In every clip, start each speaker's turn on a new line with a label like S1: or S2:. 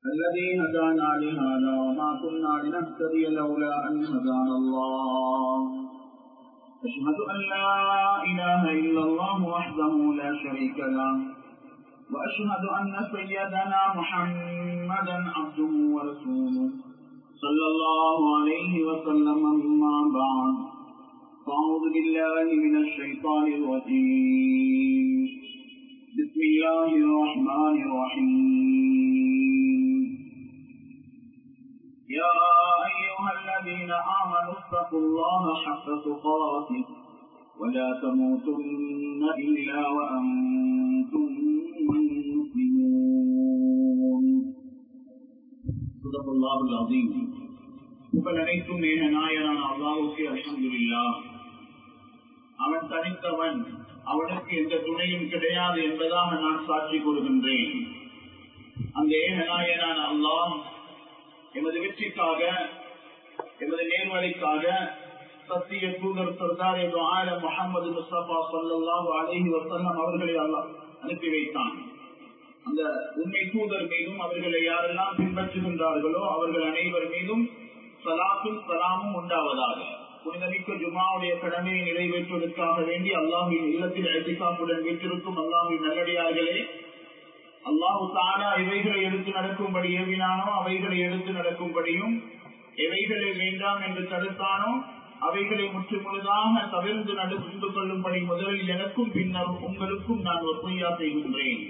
S1: الذي هدانا لهذا وما كنا لنهتدي لولا أن هدانا الله أشهد أن لا إله إلا الله وحده لا شريك له وأشهد أن سيدنا محمدا عبده ورسوله صلى الله عليه وسلم أما بعد فأعوذ بالله من الشيطان الرجيم بسم الله الرحمن الرحيم يا أيها الذين آمنوا اتقوا الله حق تقاته ولا تموتن إلا وأنتم مسلمون صدق الله العظيم புகழ் அனைத்தும் மேக நாயனான அல்லாவுக்கு அல்ஹம்துலில்லா அவன் தனித்தவன் அவனுக்கு எந்த துணையும் கிடையாது என்பதாக நான் சாட்சி கூறுகின்றேன் அந்த ஏகநாயனான அல்லாஹ் எமது வெற்றிக்காக எமது நேர்வழிக்காக சத்திய தூதர் சர்தார் ஆல முகமது முஸ்தபா சல்லாஹு அலஹி வசல்லம் அவர்களை அல்லாஹ் அனுப்பி வைத்தான் அந்த உண்மை தூதர் மீதும் அவர்களை யாரெல்லாம் பின்பற்றுகின்றார்களோ அவர்கள் அனைவர் மீதும் சலாத்தும் சலாமும் உண்டாவதாக புனிதமிக்க ஜுமாவுடைய கடமையை நிறைவேற்றுவதற்காக வேண்டி அல்லாஹின் இல்லத்தில் அழைக்காப்புடன் வீட்டிருக்கும் அல்லாஹின் நல்லடியார்களே அல்லாஹு தானா இவைகளை எடுத்து நடக்கும்படி ஏவினானோ அவைகளை எடுத்து நடக்கும்படியும் எவைகளை வேண்டாம் என்று தடுத்தானோ அவைகளை முற்று முழுதாக தவிர்த்து நடந்து கொள்ளும்படி முதலில் எனக்கும் பின்னர் உங்களுக்கும் நான் ஒப்பையா செய்கின்றேன்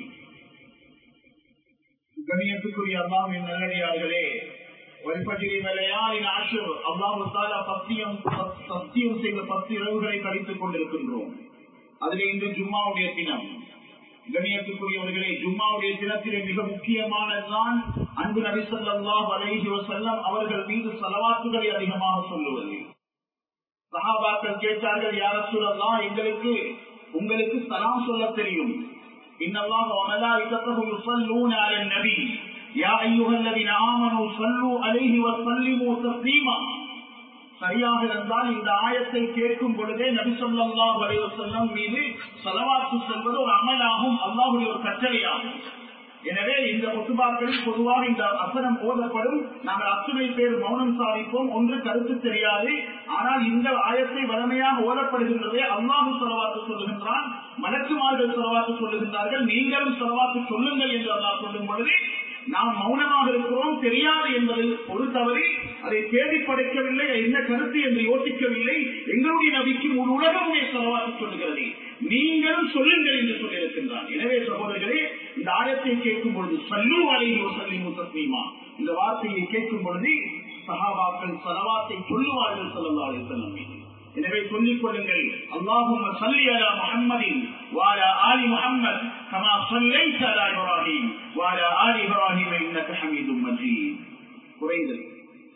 S1: கணியத்துக்குரிய அல்லாஹின் நல்லடியார்களே வழிபட்டிரை வேலையாளின் ஆஷர் அல்லாஹு தாலா சத்தியம் சத்தியம் செய்த பத்து இரவுகளை கழித்துக் கொண்டிருக்கின்றோம் அதில் இன்று ஜும்மாவுடைய தினம் கணியத்துக்குரியவர்களே ஜும்மாவுடைய தினத்திலே மிக முக்கியமானதுதான் அன்பு நபிசல்லா அலைஹி வசல்லம் அவர்கள் மீது செலவாக்குகளை அதிகமாக சொல்லுவது சகாபாக்கள் கேட்டார்கள் யார சூழல்லாம் எங்களுக்கு உங்களுக்கு சலாம் சொல்ல தெரியும் இன்னல்லாஹ் وملائكته يصلون على النبي يا ايها الذين امنوا صلوا عليه وسلموا تسليما சரியாக இருந்தால் இந்த ஆயத்தை கேட்கும் பொழுதே நபிசல்லா வரைவசல்லம் மீது செலவாக்கு செல்வது ஒரு அமலாகும் அல்லாஹுடைய ஒரு கட்டளையாகும் எனவே இந்த ஒத்துபாக்களில் பொதுவாக இந்த அசனம் போதப்படும் நாங்கள் அத்துணை பேர் மௌனம் சாதிப்போம் ஒன்று கருத்து தெரியாது ஆனால் இந்த ஆயத்தை வளமையாக ஓதப்படுகின்றதே அல்லாஹு செலவாக்கு சொல்லுகின்றான் மலக்குமார்கள் செலவாக்கு சொல்லுகின்றார்கள் நீங்களும் செலவாக்கு சொல்லுங்கள் என்று அல்லாஹ் சொல்லும் பொழுது நாம் மௌனமாக இருக்கிறோம் தெரியாது என்பதில் ஒரு தவறி அதை தேடி படைக்கவில்லை என்ன கருத்து என்று யோசிக்கவில்லை எங்களுடைய நபிக்கு ஒரு உலகமே செலவாக்கி சொல்லுகிறது நீங்களும் சொல்லுங்கள் என்று சொல்லியிருக்கின்றான் எனவே சகோதரர்களே இந்த ஆயத்தை கேட்கும் பொழுது சல்லு அலையோ சல்லி முசீமா இந்த வார்த்தையை கேட்கும் பொழுது சகாபாக்கள் செலவாத்தை சொல்லுவார்கள் சொல்லல்லா அலிசல்லம் மீது எனவே சொல்லிக் கொள்ளுங்கள் அல்லாஹும் சல்லி அலா முஹம்மதின் வாலா ஆலி முஹம்மத் கமா சல்லைத அலா இப்ராஹிம் வாலா ஆலி இப்ராஹிம் இன்னக ஹமீதும் மஜீத் குறைந்தது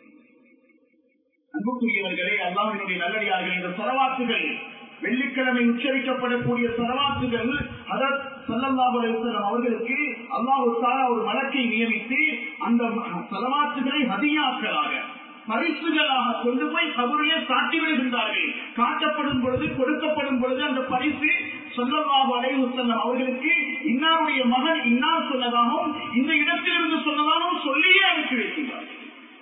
S1: அன்புக்குரியவர்களே அல்லாஹினுடைய நல்லடியார்கள் இந்த சரவாத்துகள் வெள்ளிக்கிழமை உச்சரிக்கப்படக்கூடிய சரவாத்துகள் அதர் சல்லல்லாஹுலம் அவர்களுக்கு அல்லாஹு தாரா ஒரு வழக்கை நியமித்து அந்த சரவாத்துகளை ஹதியாக்களாக பரிசுகளாக கொண்டு போய் கபரையே சாட்டி விடுகின்றார்கள் காட்டப்படும் பொழுது கொடுக்கப்படும் பொழுது அந்த பரிசு சொல்லலாக அலைவுசல்லம் அவர்களுக்கு இன்னாருடைய மகன் இன்னார் சொன்னதாகவும் இந்த இடத்திலிருந்து சொன்னதாகவும் சொல்லியே அனுப்பி வைக்கின்றார்கள்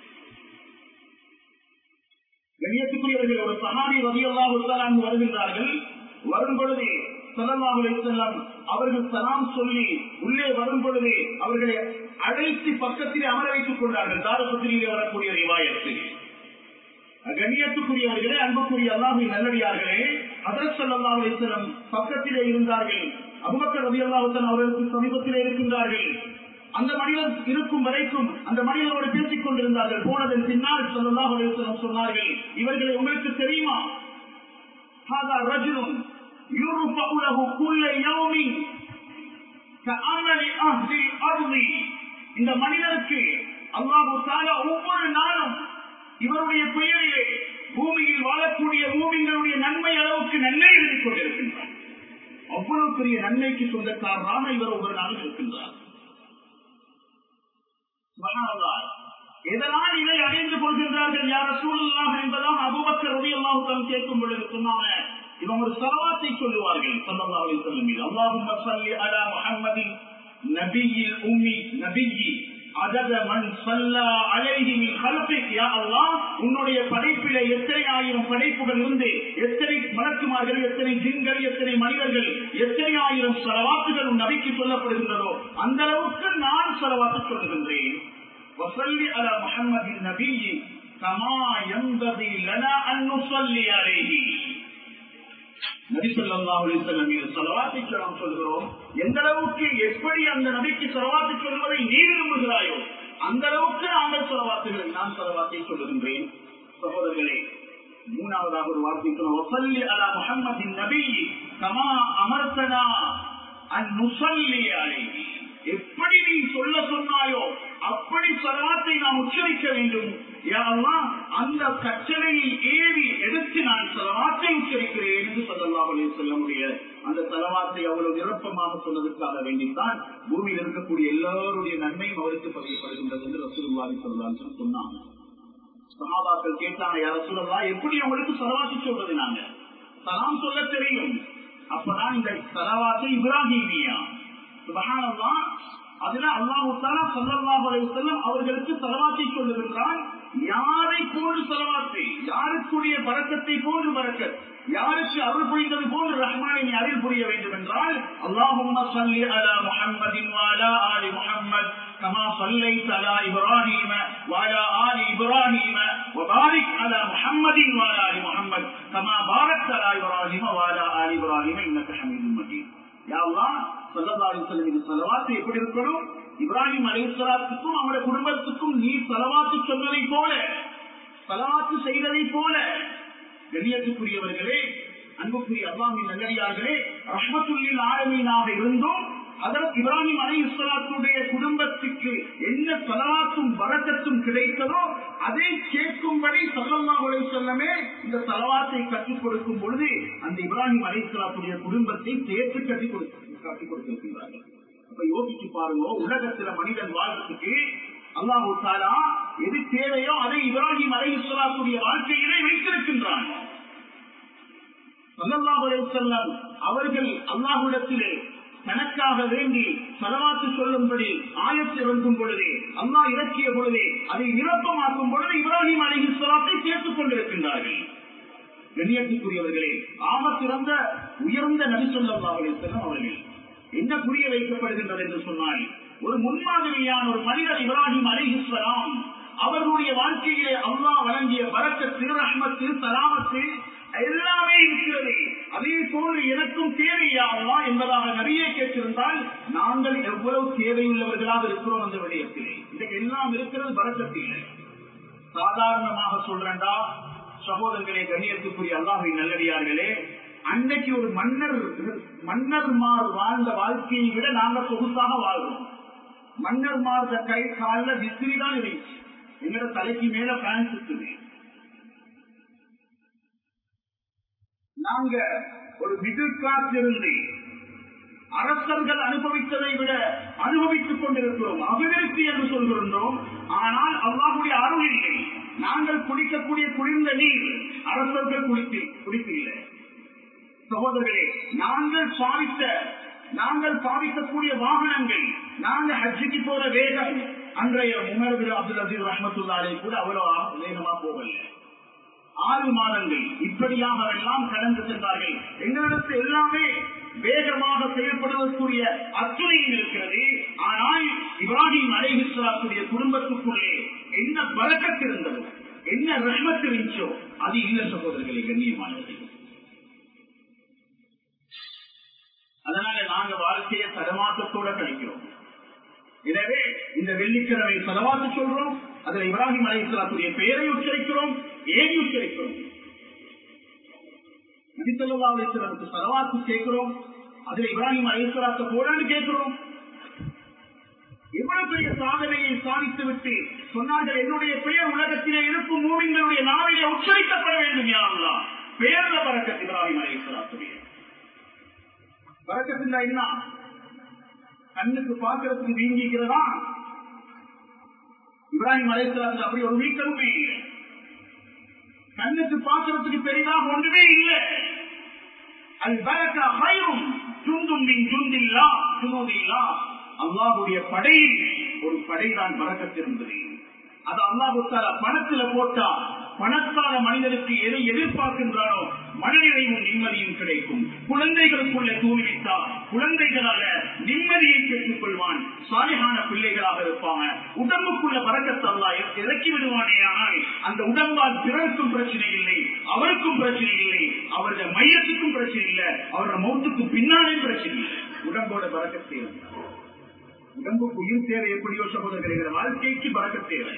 S1: கண்ணியத்துக்குரியவர்கள் ஒரு சஹாபி ரதியல்லாஹு வருகின்றார்கள் வரும் பொழுது செல்லம் அவர்கள் சலாம் சொல்லி உள்ளே வரும் பொழுது அவர்களை அழைத்து பக்கத்தில் அமர வைத்துக் கொண்டார்கள் தாரபத்திரியிலே வரக்கூடிய ரிவாயத்து கண்ணியத்துக்குரியவர்களே அன்புக்குரிய அல்லாஹி நல்லடியார்களே அதர் சல்லா அலிஸ்லம் பக்கத்திலே இருந்தார்கள் அபுபக்கர் ரவி அல்லாஹன் அவர்களுக்கு சமீபத்திலே இருக்கின்றார்கள் அந்த மனிதன் இருக்கும் வரைக்கும் அந்த மனிதனோடு பேசிக் கொண்டிருந்தார்கள் போனதன் பின்னால் சொல்லலாம் அலிஸ்லம் சொன்னார்கள் இவர்களை உங்களுக்கு தெரியுமா ரஜுலும் يرفع له كل يوم كأمل أهل الأرض இந்த மனிதனுக்கு அல்லாஹு தாலா ஒவ்வொரு நாளும் இவருடைய பெயரிலே பூமியில் வாழக்கூடிய பூமிகளுடைய நன்மை அளவுக்கு நன்மை எழுதிக் கொண்டிருக்கின்றார் அவ்வளவு பெரிய நன்மைக்கு சொந்தக்காரராக இவர் ஒவ்வொரு நாளும் இருக்கின்றார் எதனால் இதை அடைந்து கொள்கின்றார்கள் யார சூழலாக என்பதால் அபுபக்கர் ரவி அல்லாஹு கேட்கும் பொழுது சொன்னாங்க இவங்க ஒரு சலவாத்தை சொல்லுவார்கள் சல்லல்லாஹு அலைஹி வஸல்லம் மீது அல்லாஹும்ம ஸல்லி அலா முஹம்மதின் நபியில் உம்மி நபியி உன்னுடைய படைப்பில எத்தனை ஆயிரம் படைப்புகள் இருந்து எத்தனை மலக்குமார்கள் எத்தனை ஜின்கள் எத்தனை மனிதர்கள் எத்தனை ஆயிரம் செலவாத்துகள் உன் நபிக்கு சொல்லப்படுகின்றதோ அந்த அளவுக்கு நான் செலவாத்து சொல்லுகின்றேன் வசல்லி அல முகமது நபி கமா எந்ததி லனா அன்னு சொல்லி அலேஹி சொல்கிறோம் எந்த அளவுக்கு எப்படி அந்த நபிக்கு செலவாத்து சொல்வதை நீ விரும்புகிறாயோ அந்த அளவுக்கு நாங்கள் செலவாத்துகளை நான் செலவாத்தை சொல்லுகின்றேன் சகோதரர்களே மூணாவதாக ஒரு வார்த்தை சொன்னி அலா முகமது நபி கமா அமர்த்தனா அந்நுசல்லி அலேஹி எப்படி நீ சொல்ல சொன்னாயோ அப்படி சலவாத்தை நாம் உச்சரிக்க வேண்டும் யாரெல்லாம் அந்த கச்சலையை ஏறி எடுத்து நான் சலவாத்தை உச்சரிக்கிறேன் என்று சொல்லலாம் சொல்ல முடிய அந்த தலவாத்தை அவ்வளவு நிரப்பமாக சொன்னதற்காக வேண்டித்தான் பூமியில் இருக்கக்கூடிய எல்லாருடைய நன்மையும் அவருக்கு பதியப்படுகின்றது என்று ரசூலுல்லாஹி சொல்லலாம் சொன்னாங்க சகாபாக்கள் கேட்டாங்க யார சொல்லலாம் எப்படி அவங்களுக்கு சலவாத்தி சொல்றது நாங்க சலாம் சொல்ல தெரியும் அப்பதான் இந்த சலவாத்தை இப்ராஹிமியா சுபகானல்லா அதுல அல்லாஹு தாலா சல்லல்லாஹு அலைஹி வஸல்லம் அவர்களுக்கு தலவாத்தை சொல்லுகின்றான் யாரை போன்று தலவாத்தை யாருக்குரிய பறக்கத்தை போன்று பறக்கத் யாருக்கு அருள் புரிந்தது போன்று ரஹ்மானை நீ அருள் புரிய வேண்டும் என்றால் அல்லாஹும்ம ஸல்லி அலா முஹம்மதின் வஅலா ஆலி முஹம்மத் كما صليت على ابراهيم وعلى ال ابراهيم وبارك على محمد وعلى ال محمد كما باركت على ابراهيم وعلى ال ابراهيم انك حميد مجيد يا الله செலவாத்து எப்படி இருக்கணும் இப்ராஹிம் அலிஸ்லாத்துக்கும் அவருடைய குடும்பத்துக்கும் நீ செலவாத்து சொன்னதை போல செலவாத்து செய்ததை போல கண்ணியத்துக்குரியவர்களே அன்புக்குரிய அல்லாமின் நல்லடியார்களே ரஹ்மத்துள்ளில் ஆரமீனாக இருந்தும் அதற்கு இப்ராஹிம் அலி இஸ்லாத்துடைய குடும்பத்துக்கு என்ன சலவாத்தும் வரக்கத்தும் கிடைத்ததோ அதை கேட்கும்படி சல்லல்லா உலக செல்லமே இந்த சலவாத்தை கற்றுக் கொடுக்கும் பொழுது அந்த இப்ராஹிம் அலி இஸ்லாத்துடைய குடும்பத்தை சேர்த்து கட்டி கொடுத்து காட்டிக் கொடுத்திருக்கிறார்கள் அப்ப யோசிச்சு பாருங்க உலகத்துல மனிதன் வாழ்றதுக்கு அல்லாஹு தாலா எது தேவையோ அதை இப்ராஹிம் அலை இஸ்லாத்துடைய வாழ்க்கையிலே வைத்திருக்கின்றான் செல்லம் அவர்கள் அல்லாஹுடத்திலே தனக்காக வேண்டி செலவாத்து சொல்லும்படி ஆயத்து இறங்கும் பொழுதே அம்மா இறக்கிய பொழுதே அதை நிரப்பமாக்கும் பொழுது இப்ராஹிம் அலி இஸ்லாத்தை சேர்த்துக் கொண்டிருக்கின்றார்கள் கண்ணியத்துக்குரியவர்களே ஆக சிறந்த உயர்ந்த நபிசல்லா செல்லம் அவர்கள் என்ன புரிய வைக்கப்படுகின்றது என்று சொன்னால் ஒரு முன்மாதிரியான ஒரு மனிதர் இப்ராஹிம் அலி இஸ்லாம் அவர்களுடைய வாழ்க்கையிலே அல்லாஹ் வழங்கிய பரக்கத்து ரஹ்மத்து சலாமத்து எல்லாமே இருக்கிறது அதே போல் எனக்கும் தேவையா அல்லா என்பதாக நிறைய கேட்டிருந்தால் நாங்கள் எவ்வளவு தேவையுள்ளவர்களாக இருக்கிறோம் அந்த விடயத்திலே இதுக்கு எல்லாம் இருக்கிறது பரக்கத்திலே சாதாரணமாக சொல்றேன்டா சகோதரர்களே கண்ணியத்துக்குரிய அல்லாஹின் நல்லடியார்களே அன்னைக்கு ஒரு மன்னர் மன்னர்மார் வாழ்ந்த வாழ்க்கையை விட நாங்க சொகுசாக வாழ்றோம் மன்னர்மார் கை காலில் விசிறி தான் இருந்துச்சு எங்கட தலைக்கு மேல ஃபேன் சுத்துது நாங்க ஒரு மிடில் கிளாஸ் இருந்து அரசர்கள் அனுபவித்ததை விட அனுபவித்துக் கொண்டிருக்கிறோம் அபிவிருத்தி என்று சொல்கின்றோம் ஆனால் அல்லாஹுடைய அருள் இல்லை நாங்கள் குடிக்கக்கூடிய குளிர்ந்த நீர் அரசர்கள் குடித்து குடிக்கவில்லை சகோதரர்களே நாங்கள் பாவித்த நாங்கள் பாவிக்கக்கூடிய வாகனங்கள் நாங்கள் ஹஜ்ஜிக்கு போற வேகம் அன்றைய உமர் அப்துல் அசீஸ் ரஹமத்துல்லாலே கூட அவ்வளவு வேகமா போகல ஆறு மாதங்கள் இப்படியாக எல்லாம் கடந்து சென்றார்கள் எங்களிடத்து எல்லாமே வேகமாக செயல்படுவதற்குரிய அத்துணையும் இருக்கிறது ஆனால் இப்ராஹிம் அலைஹிஸ்லாத்துடைய குடும்பத்துக்குள்ளே என்ன பழக்கத்து இருந்ததோ என்ன ரஹ்மத் இருந்துச்சோ அது இல்ல சகோதரர்களை கண்ணியமானவர்கள் அதனால நாங்க வாழ்க்கையை தடமாற்றத்தோட கழிக்கிறோம் எனவே இந்த வெள்ளிக்கிழமை செலவாத்து சொல்றோம் அதுல இப்ராஹிம் அலை இஸ்லாத்துடைய பெயரை உச்சரிக்கிறோம் ஏன் உச்சரிக்கிறோம் நபிசல்லா அலிஸ்லாமுக்கு செலவாத்து கேட்கிறோம் அதுல இப்ராஹிம் அலை இஸ்லாத்தை போடான்னு கேட்கிறோம் எவ்வளவு பெரிய சாதனையை சாதித்து விட்டு சொன்னார்கள் என்னுடைய பெயர் உலகத்திலே இருக்கும் மூவிங்களுடைய நாவிலே உச்சரிக்கப்பட வேண்டும் யாருலாம் பெயர்ல பறக்கத் இப்ராஹிம் அலை இஸ்லாத்துடைய பறக்கத்தின் என்ன கண்ணுக்கு பார்க்கறதுக்கு வீங்கிக்கிறதா இப்ராஹிம் அலைசலாத்துக்கு அப்படி ஒரு வீக்கமே இல்லை கண்ணுக்கு பார்க்கறதுக்கு பெரிதாக ஒன்றுமே இல்லை அது பரக்க ஹைரும் துந்தும் மின் துந்தில்லா துணுதில்லா அல்லாஹுடைய படையில் ஒரு படைதான் பறக்கத்திருந்தது அது அல்லாஹு தாலா பணத்துல போட்டா பணத்தால மனிதனுக்கு எதை எதிர்பார்க்கின்றானோ மனநிறைவும் நிம்மதியும் கிடைக்கும் குழந்தைகளுக்குள்ள தூவிவிட்டா குழந்தைகளால நிம்மதியை பெற்றுக் கொள்வான் சாலிகான பிள்ளைகளாக இருப்பாங்க உடம்புக்குள்ள பறக்கத்தல்லா இறக்கி விடுவானே ஆனால் அந்த உடம்பால் பிறருக்கும் பிரச்சனை இல்லை அவருக்கும் பிரச்சனை இல்லை அவருடைய மையத்துக்கும் பிரச்சனை இல்லை அவருடைய மௌத்துக்கு பின்னாலே பிரச்சனை இல்லை உடம்போட பறக்கத்தை உடம்புக்கு உயிர் தேவை எப்படியோ சகோதரர்களே வாழ்க்கைக்கு பறக்க தேவை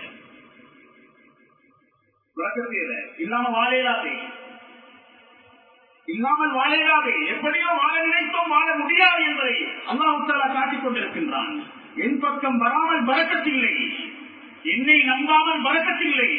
S1: பறக்க தேவை இல்லாம வாழையிலாதே இல்லாமல் வாழையிலாதே எப்படியோ வாழ நினைத்தோம் வாழ முடியாது என்பதை அல்லாஹாலா காட்டிக் கொண்டிருக்கின்றான் என் பக்கம் வராமல் பறக்கத்தில்லை என்னை நம்பாமல் பறக்கத்தில்லை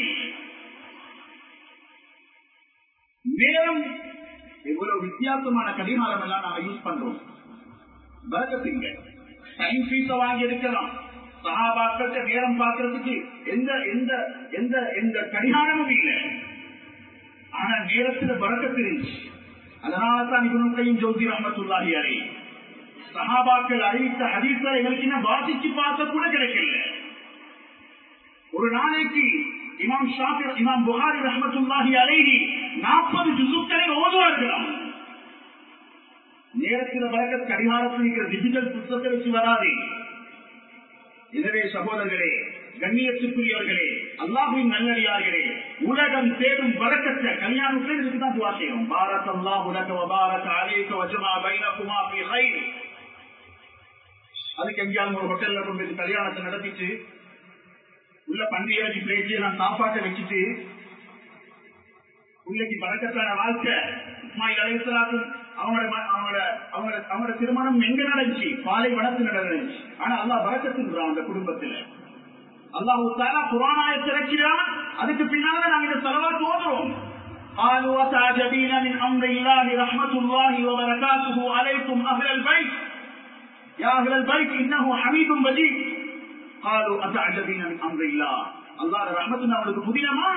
S1: நேரம் எவ்வளவு வித்தியாசமான கடிகாரம் எல்லாம் நாம யூஸ் பண்றோம் பறக்கத்தில்லை டைம் ஃபீஸ வாங்கி எடுக்கலாம் சகாபாக்கிட்ட நேரம் பார்க்கறதுக்கு எந்த எந்த எந்த எந்த கடிகாரமும் இல்லை ஆனா நேரத்துல பறக்கத்து இருந்துச்சு அதனாலதான் இவனுக்கையும் ஜோதி ரஹமத்துல்லாஹி அலை சகாபாக்கள் அறிவித்த ஹதீஸ்ல எங்களுக்கு இன்னும் வாசிச்சு பார்க்க கூட கிடைக்கல ஒரு நாளைக்கு இமாம் ஷாஃபி இமாம் புகாரி ரஹமத்துல்லாஹி அலைஹி நாற்பது ஜுசுக்களை ஓதுவார்களாம் நேரத்தில் வழக்க கடிகாரத்தில் இருக்கிற டிஜிட்டல் புத்தகத்தை வச்சு வராது எனவே சகோதரர்களே கண்ணியத்துக்குரியவர்களே அல்லாஹின் நல்லடியார்களே உலகம் தேடும் வழக்கத்தை கல்யாணத்தை இதுக்கு தான் துவா செய்யும் பாரத் அல்லாஹ் உலக வபாரத் அலேக வஜமா பைனகுமா ஃபி கைர் அதுக்கு எங்கேயாவது ஒரு ஹோட்டல்ல கொண்டு போய் கல்யாணத்தை நடத்திட்டு உள்ள பண்டிகை பிளேட்ல நான் சாப்பாட்டை வச்சுட்டு பிள்ளைக்கு பழக்கத்தான வாழ்க்கை இஸ்மாயில் அலைசலாத்து அவங்களோட அவங்களோட அவங்களோட அவங்களோட திருமணம் எங்க நடந்துச்சு பாலை வளர்த்து நடந்துச்சு ஆனா அல்லா பழக்கத்துன்றான் அந்த குடும்பத்துல அல்லாஹு தாலா புராணாய திறக்கிறான் அதுக்கு பின்னால நாங்க இந்த செலவா தோன்றோம் قالوا وتعجبين من امر الله رحمه الله وبركاته عليكم اهل البيت يا اهل البيت انه حميد مجيد قالوا اتعجبين من امر الله الله رحمتنا உங்களுக்கு புதினமா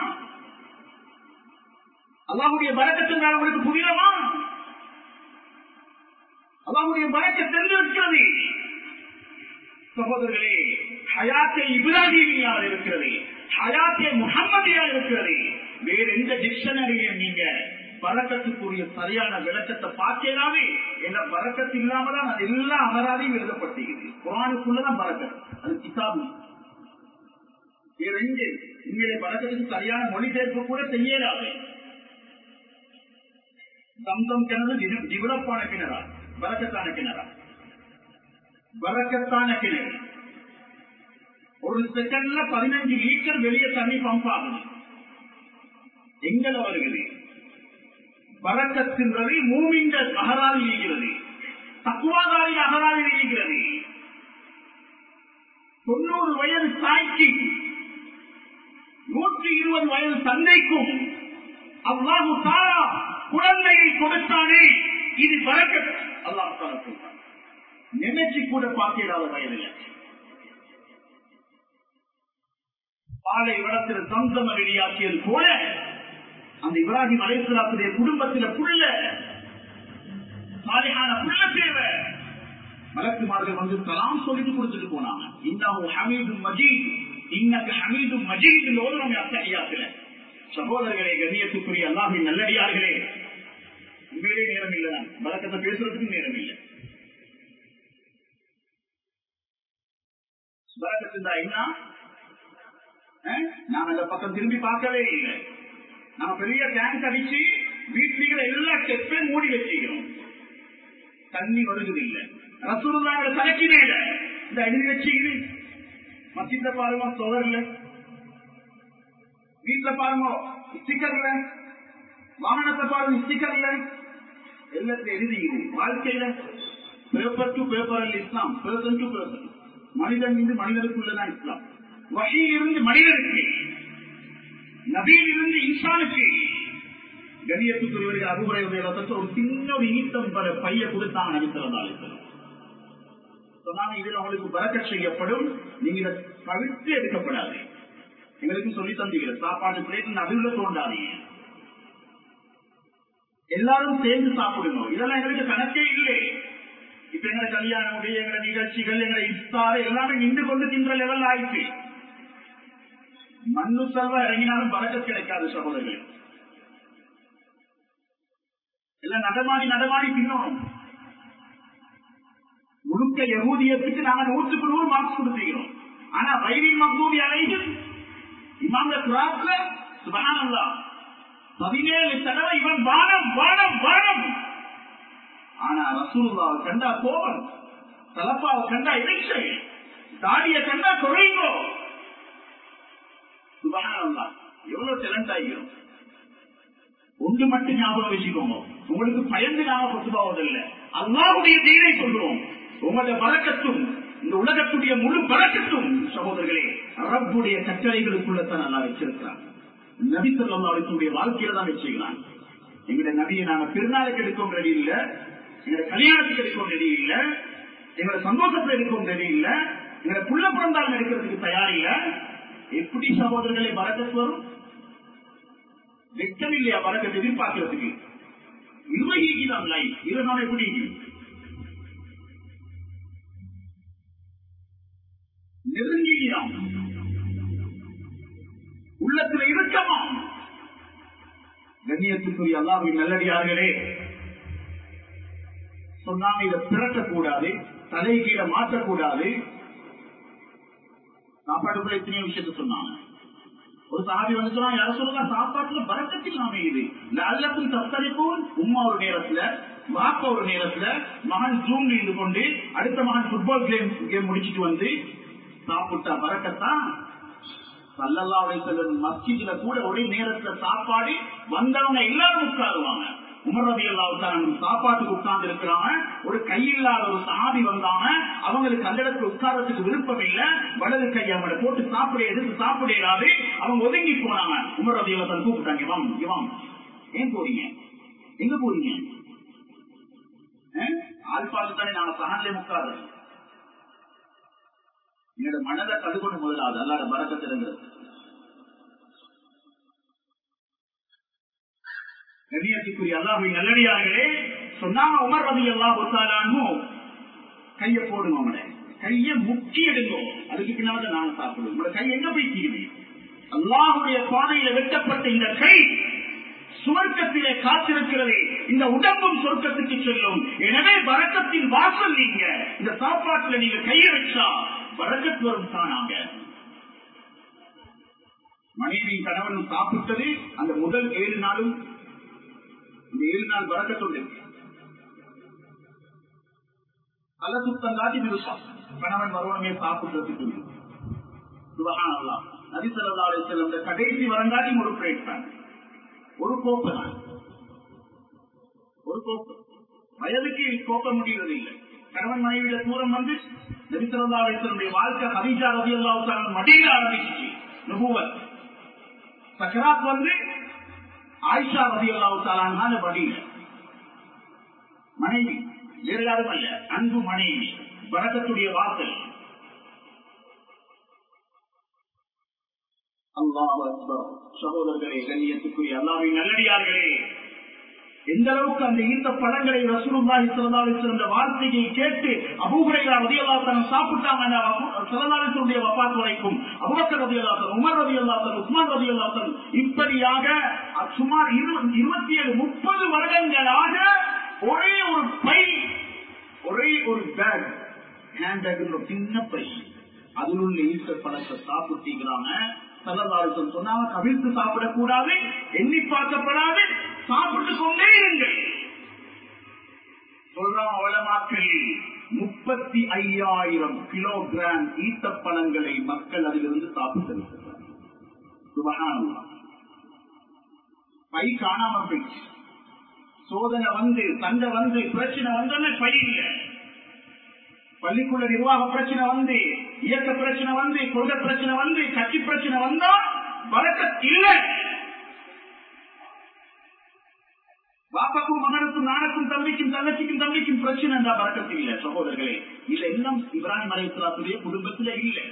S1: அல்லாஹுடைய பழக்கத்தினால் உங்களுக்கு புரியலமா அல்லாஹுடைய பழக்க தெரிந்திருக்கிறது சகோதரர்களே ஹயாத்தே இப்ராஹிமியால் இருக்கிறது ஹயாத்தே முகம்மதியால் இருக்கிறது வேற எந்த டிக்ஷனரியும் நீங்க பறக்கத்துக்குரிய சரியான விளக்கத்தை பார்க்கலாமே என்ன பறக்கத்து இல்லாம தான் அது எல்லா அமராதையும் எழுதப்பட்டிருக்கிறது குரானுக்குள்ளதான் பறக்கத்து அது கிதாபு வேற எங்கே உண்மையிலே பறக்கத்துக்கு சரியான மொழிபெயர்ப்பு கூட செய்யலாது சம்சம் கிணறு டிவலப்பான கிணறா வரக்கத்தான கிணறா வரக்கத்தான கிணறு ஒரு செகண்ட்ல பதினஞ்சு லிட்டர் வெளியே தண்ணி பம்ப் ஆகுது எங்கட வருகிறது வரக்கத்தின்றது மூமிங்கள் அகராதி இருக்கிறது தக்குவாதாரி அகராதி இருக்கிறது தொண்ணூறு வயது தாய்க்கு நூற்றி இருபது வயது தந்தைக்கும் அல்லாஹு தாரா குழந்தையை கொடுத்தானே இது பறக்க அல்லாஹ் தாரா சொல்றான் நினைச்சு கூட பார்க்கிறாத வயதில் பாலை வளத்தில் சந்தம வெளியாக்கியது போல அந்த இப்ராஹிம் அலைசலாத்துடைய குடும்பத்தில புள்ள சாலையான புள்ள தேவை மலக்குமார்கள் வந்து கலாம் சொல்லிட்டு கொடுத்துட்டு போனாங்க இன்னும் ஹமீது மஜீத் இன்னக்கு ஹமீது மஜீத் ஓதுறோம் அத்தகையாத்துல சகோதரர்களே கண்ணியத்துக்குரிய அல்லாஹின் நல்லடியார்களே உண்மையிலே நேரம் இல்லை தான் வழக்கத்தை பேசுறதுக்கும் நேரம் இல்லை பறக்கத்திருந்தா என்ன நாம் அந்த பக்கம் திரும்பி பார்க்கவே இல்லை நம்ம பெரிய டேங்க் அடிச்சு வீட்டில் எல்லா ஸ்டெப்பையும் மூடி வச்சுக்கிறோம் தண்ணி வருகிறது இல்லை ரசூருல்லாவோட தலைக்கு மேல இந்த எழுதி வச்சுக்கிறேன் மத்திய பாருங்க சோதரில் வீட்டுல பாருங்க ஸ்டிக்கர்ல வாகனத்தை பாருங்க ஸ்டிக்கர்ல எல்லாத்தையும் எழுதிக்குது வாழ்க்கையில பேப்பர் டு பேப்பர் இஸ்லாம் பேர்சன் டு பேர்சன் மனிதன் இருந்து மனிதனுக்குள்ளதான் இஸ்லாம் வகையிலிருந்து மனிதனுக்கு நபியிலிருந்து இன்சானுக்கு கணியத்துக்குரியவர்கள் அறுவடையுடைய ரத்தத்தை ஒரு சின்ன ஒரு ஈட்டம் பல பைய கொடுத்தாங்க நபித்திறந்தாலே சொன்னாங்க இதுல உங்களுக்கு பறக்க செய்யப்படும் நீங்க இதை தவிர்த்து எடுக்கப்படாது எங்களுக்கு சொல்லி தந்தீங்க சாப்பாடு பிளேட் நடுவில் தோண்டாதீங்க எல்லாரும் சேர்ந்து சாப்பிடணும் இதெல்லாம் எங்களுக்கு கணக்கே இல்லை இப்ப எங்களை கல்யாணமுடைய எங்களை நிகழ்ச்சிகள் எங்களை இஃப்தார் எல்லாமே நின்று கொண்டு தின்ற லெவல் ஆயிடுச்சு மண்ணு செல்வ இறங்கினாலும் பறக்க கிடைக்காது சகோதரர்கள் எல்லாம் நடமாடி நடமாடி தின்னோம் முழுக்க யகூதியத்துக்கு நாங்க நூற்றுக்கு நூறு மார்க்ஸ் கொடுத்துக்கிறோம் ஆனா வைரின் மக்தூதி அலைகள் இமாம்ல குராப்ல சுபஹானல்லா பதினேழு தடவை இவன் வானம் வானம் வானம் ஆனா ரசூலுல்லாவை கண்டா கோபம் தலப்பாவை கண்டா இறைச்சல் தாடிய கண்டா குறைங்கோ சுபஹானல்லா எவ்வளவு டேலண்ட் ஆகிரும் ஒன்று மட்டும் ஞாபகம் வச்சுக்கோங்க உங்களுக்கு பயந்து நாம கொத்து போவதில்லை அல்லாவுடைய தீரை சொல்றோம் உங்களுடைய பழக்கத்தும் இந்த உலகத்துடைய முழு பழக்கத்தும் சகோதரர்களே ரப்புடைய கட்டளைகளுக்குள்ளத்தான் நல்லா வச்சிருக்கிறான் நபி சொல்லாவுடைய வாழ்க்கையில தான் வச்சுக்கிறான் எங்களுடைய நபியை நாங்க திருநாளுக்கு எடுக்கும் ரெடி இல்ல எங்களுடைய கல்யாணத்துக்கு எடுக்கும் ரெடி இல்ல எங்களை சந்தோஷத்துல எடுக்கும் ரெடி இல்ல எங்களை புள்ள பிறந்தாலும் எடுக்கிறதுக்கு தயார் இல்ல எப்படி சகோதரர்களை பறக்கத்து வரும் வெட்கம் இல்லையா பறக்கத்தை எதிர்பார்க்கிறதுக்கு நிர்வகிக்கு தான் லைஃப் இதை நான் எப்படி நெருங்கினாம் உள்ளத்தில் இருக்கமா கண்ணியத்துக்குரிய அல்லாவின் நல்லடியார்களே சொன்னாங்க இதை பிறக்கக்கூடாது தலை கீழே மாற்றக்கூடாது சாப்பாட்டுக்குள்ள எத்தனையோ விஷயத்த சொன்னாங்க ஒரு சாதி வந்து சொன்னா யார சொல்லுங்க சாப்பாட்டுல பறக்கத்தில் அமையுது நல்லக்கும் தத்தளிப்போம் உம்மா ஒரு நேரத்துல வாப்பா ஒரு நேரத்துல மகன் ஜூம் இருந்து கொண்டு அடுத்த மகன் புட்பால் கேம் கேம் முடிச்சிட்டு வந்து சாப்பிட்டா பறக்கத்தான் சல்லல்லா செல்லும் மஸ்ஜிதுல கூட ஒரே நேரத்துல சாப்பாடு வந்தவங்க எல்லாரும் உட்காருவாங்க உமரதி அல்லாவுத்தான் சாப்பாட்டுக்கு உட்கார்ந்து இருக்கிறாங்க ஒரு கையில்லாத ஒரு சாதி வந்தாங்க அவங்களுக்கு அந்த இடத்துல உட்கார்றதுக்கு விருப்பம் இல்ல வலது கையை அவங்களை போட்டு சாப்பிட எதிர்த்து சாப்பிட இயலாது அவங்க ஒதுங்கி போனாங்க உமரதி அல்லாத்தான் கூப்பிட்டாங்க இவன் இவன் ஏன் போறீங்க எங்க போறீங்க ஆல்பாக்கு தானே நாங்க சகன்ல உட்காரு என்னோட மனதை கடுகொண்டு முதலாது அல்லாத பறக்கத்திருங்கிறது கண்ணியத்துக்குரிய அல்லாஹின் நல்லடியார்களே சொன்னாங்க உமர் ரவி அல்லா ஒத்தாலும் கைய போடுங்க அவனை கைய முக்கி எடுங்கோ அதுக்கு பின்னால நாங்க சாப்பிடுவோம் உங்களோட கை எங்க போய் தீருவி அல்லாஹுடைய பாதையில வெட்டப்பட்ட இந்த கை சுவர்க்கத்திலே காத்திருக்கிறது இந்த உடம்பும் சொர்க்கத்துக்கு செல்லும் எனவே வரக்கத்தின் வாசல் நீங்க இந்த சாப்பாட்டுல நீங்க கைய வச்சா வரக்கத்து வரும் தானாங்க மனைவியின் கணவன் சாப்பிட்டது அந்த முதல் ஏழு நாளும் இந்த ஏழு நாள் வரக்கத்தோடு அல்ல சுத்தம் காட்டி விருப்பம் கணவன் வருவனமே சாப்பிடுறதுக்கு சுபகானல்லா நதிசல்லாலை செல்லும் கடைசி வரங்காட்டி ஒரு பிளேட் தான் ஒரு கோப்பை தான் ஒரு கோப்பை வயதுக்கு கோப்ப முடிகிறது இல்லை கணவன் மனைவியில தூரம் வந்து நபிசல்லாவுடைய வாழ்க்கை ஹரிஜா ரவி அல்லாவுக்கான மடியில ஆரம்பிச்சு நுபுவத் சக்கராத் வந்து ஆயிஷா ரவி அல்லாவுக்கான மடியில மனைவி வேறு யாரும் அல்ல அன்பு மனைவி வரக்கத்துடைய வாசல் அல்லாஹ் சகோதரர்களே கண்ணியத்துக்குரிய அல்லாவின் நல்லடியார்களே எந்த அளவுக்கு அந்த ஈர்த்த பழங்களை ரசூலுல்லாஹி ஸல்லல்லாஹு அலைஹி வஸல்லம் வார்த்தையை கேட்டு அபூஹுரைரா ரலியல்லாஹு அன்ஹு சாப்பிட்டாங்க ஸல்லல்லாஹு அலைஹி வஸல்லம் வஃபாத் வரைக்கும் அபூபக்கர் ரலியல்லாஹு அன்ஹு உமர் ரலியல்லாஹு அன்ஹு உஸ்மான் ரலியல்லாஹு அன்ஹு இப்படியாக சுமார் 27 30 வருடங்களாக ஒரே ஒரு பை ஒரே ஒரு பேக் ஹேண்ட் பேக் சின்ன பை அதில் உள்ள ஈர்த்த பழத்தை சாப்பிட்டீங்கிறாங்க சல்லல்லாஹு சொன்னாங்க கவிழ்த்து சாப்பிடக்கூடாது எண்ணி பார்க்கப்படாது சாப்பிட்டு கொண்டே இருங்கள் சொல்றான் அவலமாக்கள் முப்பத்தி ஐயாயிரம் கிலோகிராம் ஈட்டப்பழங்களை மக்கள் அதிலிருந்து சாப்பிட்டு சுபகானல்லா பை காணாம போயிடுச்சு சோதனை வந்து சண்டை வந்து பிரச்சனை வந்தோன்னு பை இல்லை பள்ளிக்குள்ள நிர்வாக பிரச்சனை வந்து இயக்க பிரச்சனை வந்து கொள்கை பிரச்சனை வந்து கட்சி பிரச்சனை வந்தா வழக்க இல்லை பாப்பாக்கும் மகனுக்கும் நானுக்கும் தம்பிக்கும் தங்கச்சிக்கும் தம்பிக்கும் பிரச்சனை என்றா பறக்கத்து இல்லை சகோதரர்களே இது எல்லாம் இப்ராஹிம் அலைத்துடைய குடும்பத்துல இல்லை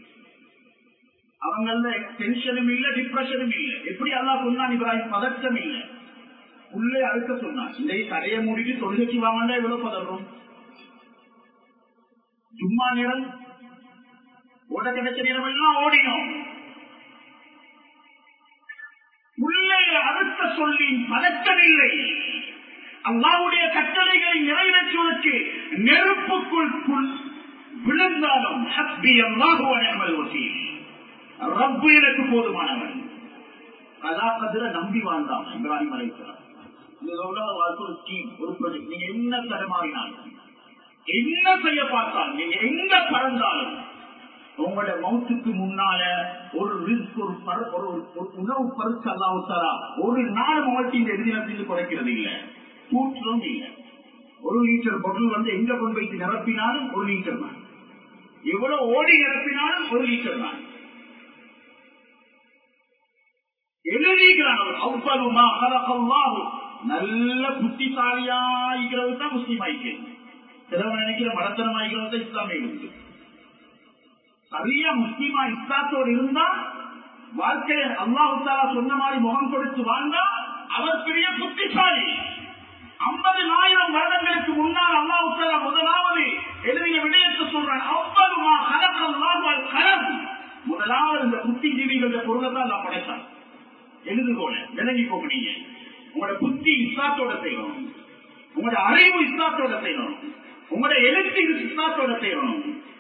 S1: அவங்கள டென்ஷனும் இல்ல டிப்ரெஷனும் இல்ல எப்படி அல்லா சொன்னான் இப்ராஹிம் பதற்றம் இல்ல உள்ளே அழுக்க சொன்னான் இந்த கடையை மூடிட்டு தொழுகைக்கு வாங்கண்டா இவ்வளவு பதறோம் சும்மா நேரம் ஓட கிடைச்ச நேரம் எல்லாம் ஓடினோம் உள்ளே அறுத்த சொல்லி பதக்கமில்லை அல்லாவுடைய கட்டளைகளை நிறைவேற்றுவதற்கு நெருப்புக்குள் புல் விழுந்தாலும் ஹப்பி அல்லாஹுவனமல் வசீல் ரப்பு எனக்கு போதுமானவன் கதாகதிர நம்பி வாழ்ந்தான் இப்ராஹிம் அலைசலாம் ஒரு ஸ்கீம் ஒரு ப்ராஜெக்ட் நீங்க என்ன தடமாறினாலும் என்ன செய்ய பார்த்தாலும் நீங்க எங்க பறந்தாலும் உங்களோட மவுத்துக்கு முன்னால ஒரு ரிஸ்க் ஒரு பரு- ஒரு ஒரு உணவு பருத்து அல்லாவுத்தாரா ஒரு நாள் உங்கள்கிட்ட இந்த எதிர்த்து குறைக்கிறது இல்ல கூற்றவும் இல்லை ஒரு லிட்டர் பொருள் வந்து எங்க கொண்டு வைத்து நிரப்பினாலும் ஒரு லிட்டர் தான் எவ்வளவு ஓடி நிரப்பினாலும் ஒரு லிட்டர் தான் எழுதிக்கிறான் அவர் அவ்வளவுமா கலகல்லாஹு நல்ல புத்திசாலியாய்கிறது தான் முஸ்லீம் ஆயிக்கிறது சிலவன் நினைக்கிற மடத்தனம் ஆகிக்கிறது தான் இஸ்லாமிய இருக்கு சரியா முஸ்லீமா இஸ்லாத்தோடு இருந்தா வாழ்க்கையை அல்லாஹாலா சொன்ன மாதிரி முகம் கொடுத்து வாழ்ந்தா அவர் பெரிய புத்திசாலி ஐம்பதினாயிரம் வருடங்களுக்கு முன்னால் அல்லாஹாலா முதலாவது எழுதிய விடயத்தை சொல்றான் அவ்வளவுமா கலக்கல்லாஹ் கலம் முதலாவது இந்த புத்திஜீவிகளுடைய பொருளை தான் நான் படைத்தான் எழுதுகோல விளங்கி போகிறீங்க உங்களோட புத்தி இஸ்லாத்தோட செய்யணும் உங்களோட அறிவு இஸ்லாத்தோட செய்யணும் உங்களோட எழுத்து இஸ்லாத்தோட செய்யணும்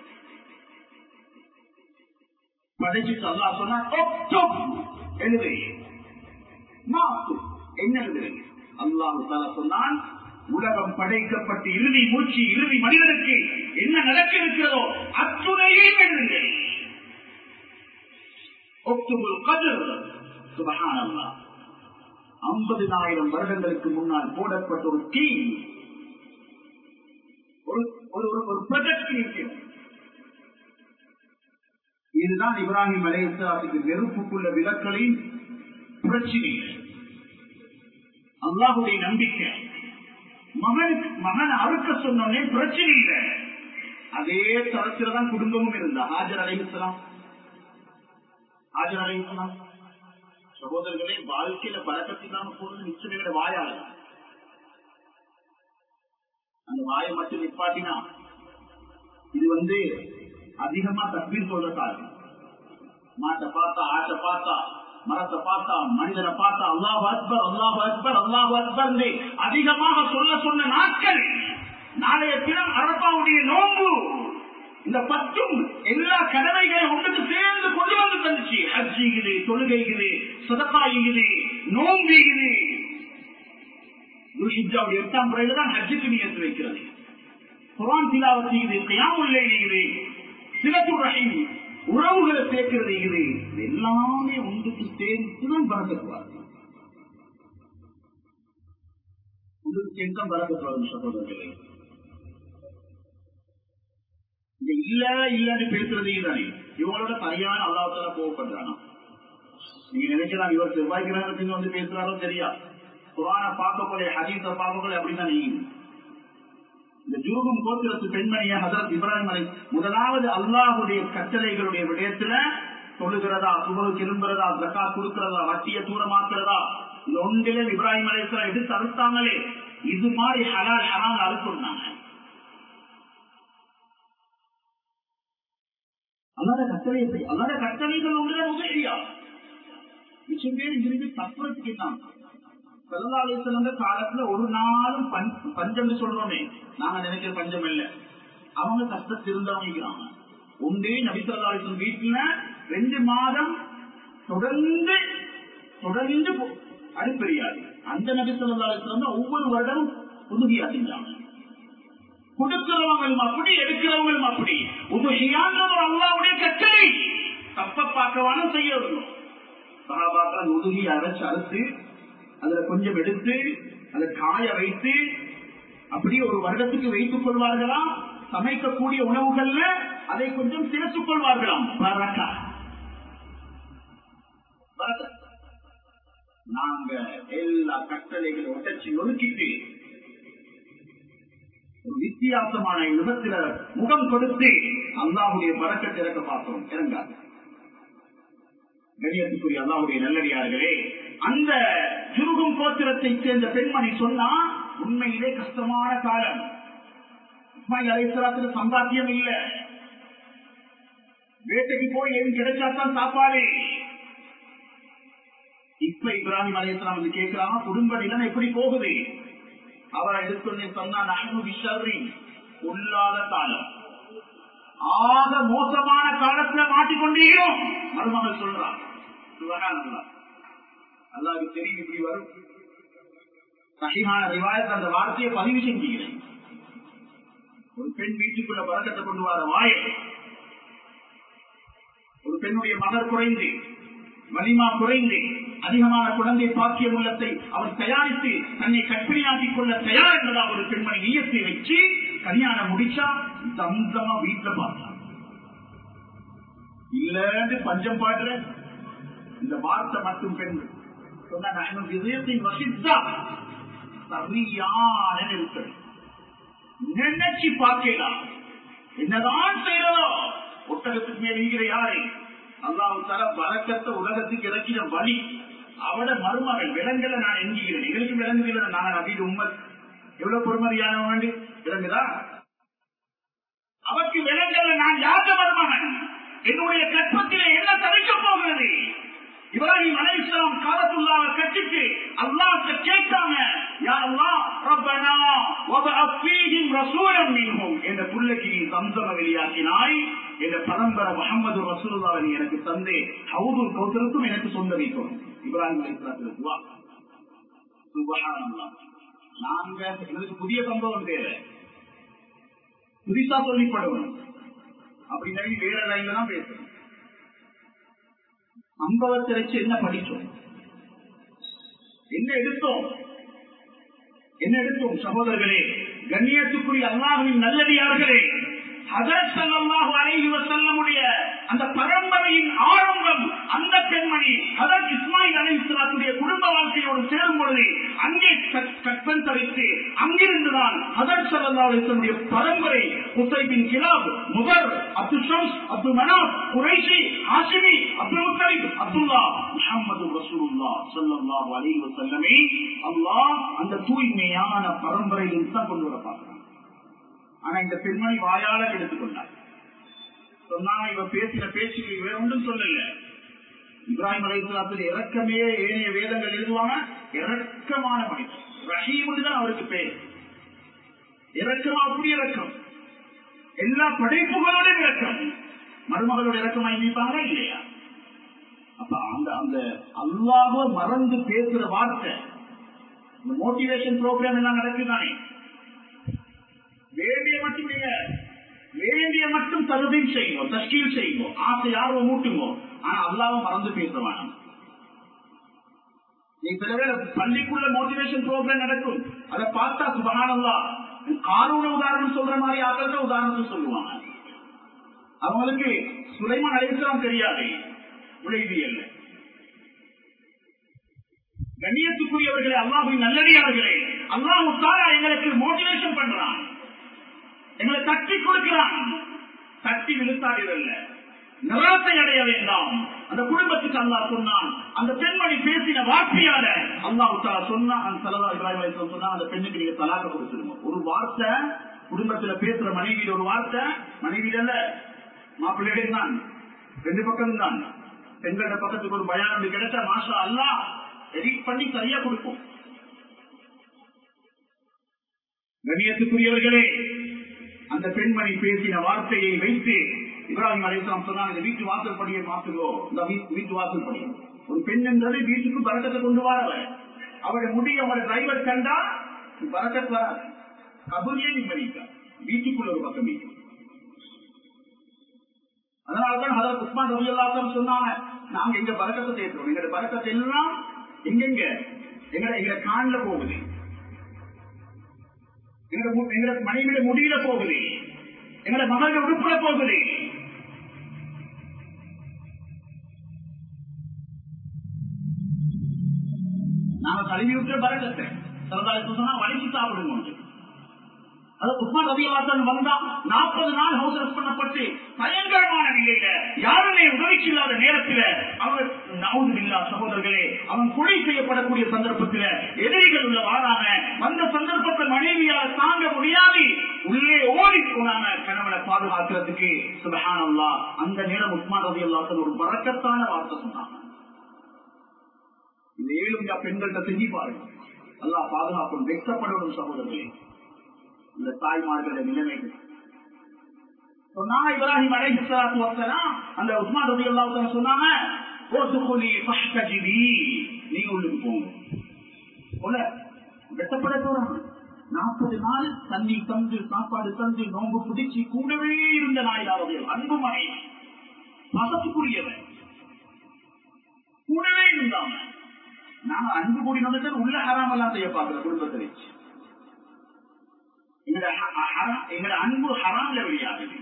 S1: படைச்சிட்டு அல்லா சொன்னா "ஒப், தொப்" எழுது மாத்து என்ன எழுதுறீங்க அல்லாஹு தாலா சொன்னான் உலகம் படைக்கப்பட்டு இறுதி மூச்சு இறுதி மனிதனுக்கு என்ன நடக்க இருக்கிறதோ அத்துணையும் எழுதுங்கள் ஒக்துபுல் கதிர் சுபஹானல்லாஹ் ஐம்பதினாயிரம் வருடங்களுக்கு முன்னால் போடப்பட்ட ஒரு டீம் ஒரு ஒரு ஒரு- ஒரு ப்ரொஜெக்ட் இருக்கிறது இதுதான் இப்ராஹிம் அலையத்துக்கு நெருப்புக்குள்ள விலக்களின் பிரச்சனை அல்லாஹுடைய நம்பிக்கை மகனுக்கு மகன் அறுக்க சொன்னோடனே பிரச்சனை இல்லை அதே தரத்தில் தான் குடும்பமும் இருந்தா ஹாஜர் அலைஹிஸ்லாம் ஹாஜர் அலைஹிஸ்லாம் சகோதரர்களே வாழ்க்கையில பழக்கத்தில்லாம போறது நிச்சயமே வாயால அந்த வாயை மட்டும் நிப்பாட்டினா இது வந்து அதிகமா தப்பீர் சொல்ற காரணம் மாட்டை பார்த்தா ஆட்டை பார்த்தா மரத்தை பார்த்தா மனிதனை பார்த்தா அல்லாஹ் அக்பர் அல்லாஹ் அக்பர் அல்லாஹ் அக்பர் அதிகமாக சொல்ல சொன்ன நாட்கள் நாளைய தினம் அரப்பாவுடைய நோன்பு இந்த பத்தும் எல்லா கடமைகளையும் ஒன்றுக்கு சேர்ந்து கொண்டு வந்து தந்துச்சு ஹஜ்ஜிகுது தொழுகைகுது சதக்காயுகுது நோம்பிகுது துல்ஹிஜாவுடைய எட்டாம் முறையில தான் ஹஜ்ஜுக்கு நியத்து வைக்கிறது குரான் திலாவத் செய்யுது கியாமுல்லை செய்யுது சிலத்து ரஹீம் உறவுகளை சேர்க்கிறது இது இது எல்லாமே ஒன்றுக்கு சேர்த்துதான் பறக்கத்துவார் ஒன்றுக்கு சேர்த்து தான் பறக்கத்துவார் சகோதரர்களே இந்த இல்ல இல்லன்னு பேசுறது தானே இவங்களோட சரியான அல்லாத்தால கோவப்படுறானா நீங்க நினைக்கலாம் இவர் செவ்வாய் கிரகத்துக்கு வந்து பேசுறாரோ தெரியா குரான பார்க்கக்கூடிய ஹதீஸ பார்க்கக்கூடிய அப்படிதான் நீங்க இந்த ஜூகும் கோத்திரத்து பெண்மணிய ஹசரத் இப்ராஹிம் அலை முதலாவது அல்லாஹுடைய கட்டளைகளுடைய விடயத்துல தொழுகிறதா சுபகு திரும்புறதா ஜக்கா கொடுக்கிறதா வட்டிய தூரமாக்குறதா இது ஒன்றிலே இப்ராஹிம் அலைசலாம் எடுத்து அறுத்தாங்களே இது மாதிரி ஹலால் ஹலால் அறுத்துனாங்க அல்லாத கட்டளை எப்படி அல்லாத கட்டளைகள் ஒன்றுதான் உதவியா மிச்சம் பேர் இங்கிருந்து தப்புறதுக்கு தான் செல்லாலேசன் காலத்துல ஒரு நாளும் பஞ்ச- பஞ்சம்னு சொல்றோமே நாங்க நினைக்கிற பஞ்சம் இல்ல அவங்க கஷ்டத்தில் இருந்தவங்க ஒன்று நபிசல்லாலேசன் வீட்டுல ரெண்டு மாதம் தொடர்ந்து தொடர்ந்து போ- அடுப்பெரியாது அந்த நபிசல்லாலேசன் ஒவ்வொரு வருடமும் உதவியா செஞ்சாங்க கொடுக்கிறவங்களும் அப்படி எடுக்கிறவங்களும் அப்படி உதவியான ஒரு அல்லாவுடைய கட்டளை தப்ப பார்க்கவான செய்ய வரணும் சகாபாக்கள் அந்த உதவியை அரைச்சு அறுத்து அதுல கொஞ்சம் எடுத்து அதை காய வைத்து அப்படியே ஒரு வருடத்துக்கு வைத்துக் கொள்வார்களாம் சமைக்கக்கூடிய உணவுகள்ல அதை கொஞ்சம் சேர்த்துக் கொள்வார்களாம் பரக்கா பரக்கா. நாங்க எல்லா கட்டளைகளும் உடச்சி நொறுக்கிட்டு ஒரு வித்தியாசமான விதத்தில முகம் கொடுத்து அல்லாஹுடைய பறக்கத்தை இறக்க பார்த்தோம் இறங்காது கணியத்துக்குரிய அல்லாவுடைய நல்லடியார்களே அந்த ஜுருகும் கோத்திரத்தை சேர்ந்த பெண்மணி சொன்னா உண்மையிலே கஷ்டமான காலம் இஸ்மாயில் அலைசலாத்துக்கு சம்பாத்தியம் இல்ல வேட்டைக்கு போய் எதுவும் கிடைச்சாதான் சாப்பாடு இப்ப இப்ராஹிம் அலையாம் வந்து கேட்கிறாங்க குடும்ப நிலம் எப்படி போகுது அவர் எடுத்து சொன்னா நகனு விஷரி உள்ளாத காலம் ஆக மோசமான காலத்துல மாட்டிக்கொண்டீரும் மருமகள் சொல்றான் அல்லாவுக்கு தெரியும் இப்படி வரும் சகிமான ரிவாயத் அந்த வார்த்தையை பதிவு செஞ்சுக்கிறேன் ஒரு பெண் வீட்டுக்குள்ள பறக்கத்தை கொண்டு வர வாய ஒரு பெண்ணுடைய மகர் குறைந்து வலிமா குறைந்து அதிகமான குழந்தை பாக்கிய உள்ளத்தை அவர் தயாரித்து தன்னை கற்பிணியாக்கிக் கொள்ள தயார் என்பதா ஒரு பெண்மணி ஈயத்தை வச்சு கல்யாணம் முடிச்சா தந்தமா வீட்டுல பார்த்தான் இல்லன்னு பஞ்சம் பாடுற இந்த வார்த்தை மட்டும் பெண் சொன்ன விஜயத்தின் வசித்தா சரியான நெருக்கடி நினைச்சு பார்க்கலாம் என்னதான் செய்யறதோ ஒட்டகத்துக்கு மேல் ஈகிற யாரை அல்லாஹு தர வழக்கத்தை உலகத்துக்கு இறக்கின வழி அவட மருமகள் விலங்குல நான் எஞ்சுகிறேன் எங்களுக்கு விலங்குகளை நான் நபீது உண்மை எவ்வளவு பொறுமதியான வேண்டி விலங்குதா அவருக்கு விலங்குல நான் யாத மருமகன் என்னுடைய கற்பத்திலே என்ன தவிக்க போகிறது இப்ராஹிம் அலை இஸ்லாம் காலத்துள்ளாவை கட்டிட்டு அல்லாஹ் கேட்காம யா அல்லாஹ் ரப்பனா வபஅத் ஃபீஹிம் ரசூலன் மின்ஹும் என்ற புள்ளைக்கு நீ சம்சம வெளியாக்கினாய் என்ற பரம்பரை முகமது ரசூலுல்லாவை நீ எனக்கு தந்தே ஹவுதுல் கௌசருக்கும் எனக்கு சொந்த வைக்கும் இப்ராஹிம் அலை இஸ்லாத்துக்கு துவா சுபஹானல்லாஹ் நாங்க எங்களுக்கு புதிய சம்பவம் தேவை புதுசா சொல்லிப்படணும் அப்படின்னா வேற லைன்ல தான் பேசணும் சம்பவத்தை வச்சு என்ன படிச்சோம் என்ன எடுத்தோம் என்ன எடுத்தோம் சகோதரர்களே கண்ணியத்துக்குரிய அல்லாஹுவின் நல்லடியார்களே ஹதரத் ஸல்லல்லாஹு அலைஹி வஸல்லமுடைய அந்த பரம்பரையின் ஆரம்பம் அந்த பெண்மணி ஹதரத் இஸ்மாயில் அலைஹிஸ்ஸலாத்துடைய குடும்ப வாழ்க்கையோடு சேரும் பொழுது அங்கே கற்பன் தரித்து அங்கிருந்துதான் ஹதரத் ஸல்லல்லாஹு அலைஹி வஸல்லுடைய பரம்பரை குசை பின் கிலாப் முகர் அப்துல் ஷம்ஸ் அப்துல் மனாப் குறைஷி ஹாஷிமி அப்துல் முத்தலிப் அப்துல்லா முஹம்மது ரசூலுல்லாஹ் ஸல்லல்லாஹு அலைஹி வஸல்லமே அல்லாஹ் அந்த தூய்மையான பரம்பரையில் தான் கொண்டு வர பார்க்கிறான் ஆனா இந்த பெண்மணி வாயால எடுத்துக்கொண்டார் சொன்னா இவ பேசின பேச்சுக்கு வேற ஒன்றும் சொல்லல இப்ராஹிம் அலைஹிஸ்ஸலாத்தில் இறக்கமே ஏனைய வேதங்கள் எழுதுவாங்க இறக்கமான மனிதன் ரஹீம் தான் அவருக்கு பேர் இறக்கம் அப்படி இறக்கம் எல்லா படைப்புகளோட இறக்கம் மருமகளோட இறக்கமா இருப்பாங்களா இல்லையா அப்ப அந்த அந்த அல்லாஹோ மறந்து பேசுற வார்த்தை இந்த மோட்டிவேஷன் ப்ரோக்ராம் எல்லாம் நடக்குதானே வேண்டிய மட்டும் நீங்க வேண்டிய மட்டும் தருதீம் செய்யுங்க தஷ்கீல் செய்யுங்க ஆசை ஆர்வம் மூட்டுங்க ஆனா அல்லாவும் மறந்து பேசுவாங்க நீ சில பேர் பள்ளிக்குள்ள மோட்டிவேஷன் ப்ரோக்ராம் நடக்கும் அதை பார்த்தா சுபகானல்லா காரூன உதாரணம் சொல்ற மாதிரி ஆக்கள் உதாரணத்தை சொல்லுவாங்க அவங்களுக்கு சுலைமான் அழைக்கலாம் தெரியாது உழைவியல்ல கண்ணியத்துக்குரியவர்களே அல்லாஹின் நல்லடியார்களே அல்லாஹு தாரா எங்களுக்கு மோட்டிவேஷன் பண்றான் எங்களை தட்டி கொடுக்கிறான் தட்டி விழுத்தாடுதல்ல நிராசை அடைய வேண்டாம் அந்த குடும்பத்துக்கு அல்லாஹ் சொன்னான் அந்த பெண்மணி பேசின வார்த்தையால அல்லாஹு தாலா சொன்னா அந்த சலதா இப்ராஹிம் சொன்னா அந்த பெண்ணுக்கு நீங்க தலாக்க கொடுத்துருங்க ஒரு வார்த்தை குடும்பத்துல பேசுற மனைவியில ஒரு வார்த்தை மனைவியில மாப்பிள்ளையிட தான் ரெண்டு பக்கம் தான் பெண்களோட பக்கத்துக்கு ஒரு பயானம் கிடைச்சா மாஷா அல்லா எடிட் பண்ணி சரியா கொடுக்கும் கண்ணியத்துக்குரியவர்களே அந்த பெண்மணி பேசின வார்த்தையை வைத்து இப்ராஹிம் அலிஸ்லாம் சொன்னாங்க இந்த வீட்டு வாசல் படியை மாத்துங்கோ இந்த வீட்டு வாசல் படி ஒரு பெண் என்றது வீட்டுக்கு பறக்கத்தை கொண்டு வரவர் அவருடைய முடி அவருடைய டிரைவர் கண்டா பறக்கத் வராது கபூரியே நிம்மதிக்கா வீட்டுக்குள்ள ஒரு பக்கம் வீட்டு அதனாலதான் ஹதரத் உஸ்மான் ரவி அல்லாத்தான் சொன்னாங்க நாங்க எங்க பறக்கத்தை தேடுறோம் எங்களோட பறக்கத்தை எல்லாம் எங்கெங்க எங்கட எங்க காண்ல போகுது எங்கட மனைவிட முடியில போகுது எங்கட மகள் உறுப்புல போகுது நாம கழுவி விட்டுற பறக்கத்தை சிறந்தாலும் சொன்னா வலிச்சு சாப்பிடுங்க அதாவது உஸ்மான் ரவி அல்லாசன் வந்தா நாற்பது நாள் ஹவுஸ் அரெஸ்ட் பண்ணப்பட்டு பயங்கரமான நிலையில யாருமே உதவிக்கு இல்லாத நேரத்தில் அவர் நவுது இல்லா சகோதரர்களே அவன் கொலை செய்யப்படக்கூடிய சந்தர்ப்பத்தில் எதிரிகள் உள்ள வாராங்க வந்த சந்தர்ப்பத்தை மனைவியால் தாங்க முடியாது உள்ளே ஓடி போனாங்க கணவனை பாதுகாக்கிறதுக்கு சுபஹானல்லா அந்த நேரம் உஸ்மான் ரவி அல்லாசன் ஒரு பறக்கத்தான வார்த்தை சொன்னாங்க இந்த ஏழு பெண்கள்கிட்ட செஞ்சு பாருங்க நல்லா பாதுகாப்பும் வெக்கப்படணும் சகோதரர்களே இந்த தாய்மார்கள நிலைமைகள் சொன்னாங்க இப்ராஹிம் அலைஹிஸ்ஸலாத்து வஸ்ஸலாம் அந்த உஸ்மான் ரலியல்லாஹு அன்ஹு சொன்னாங்க ஓதுகுலி ஃபஹ்தஜிபி நீங்க உள்ளுக்கு போங்க போல வெட்டப்பட போறாங்க நாற்பது நாள் தண்ணி தந்து சாப்பாடு தந்து நோம்பு புதிச்சு கூடவே இருந்த நாயிலாவது அன்பு மனை மதத்துக்குரியவன் கூடவே இருந்தாங்க நாங்க அன்பு கூடி வந்துட்டு உள்ள ஹராமெல்லாம் செய்ய பார்க்கிற குடும்பத்தை வச்சு எங்களோட அன்பு ஹராம்ல வெளியாகுது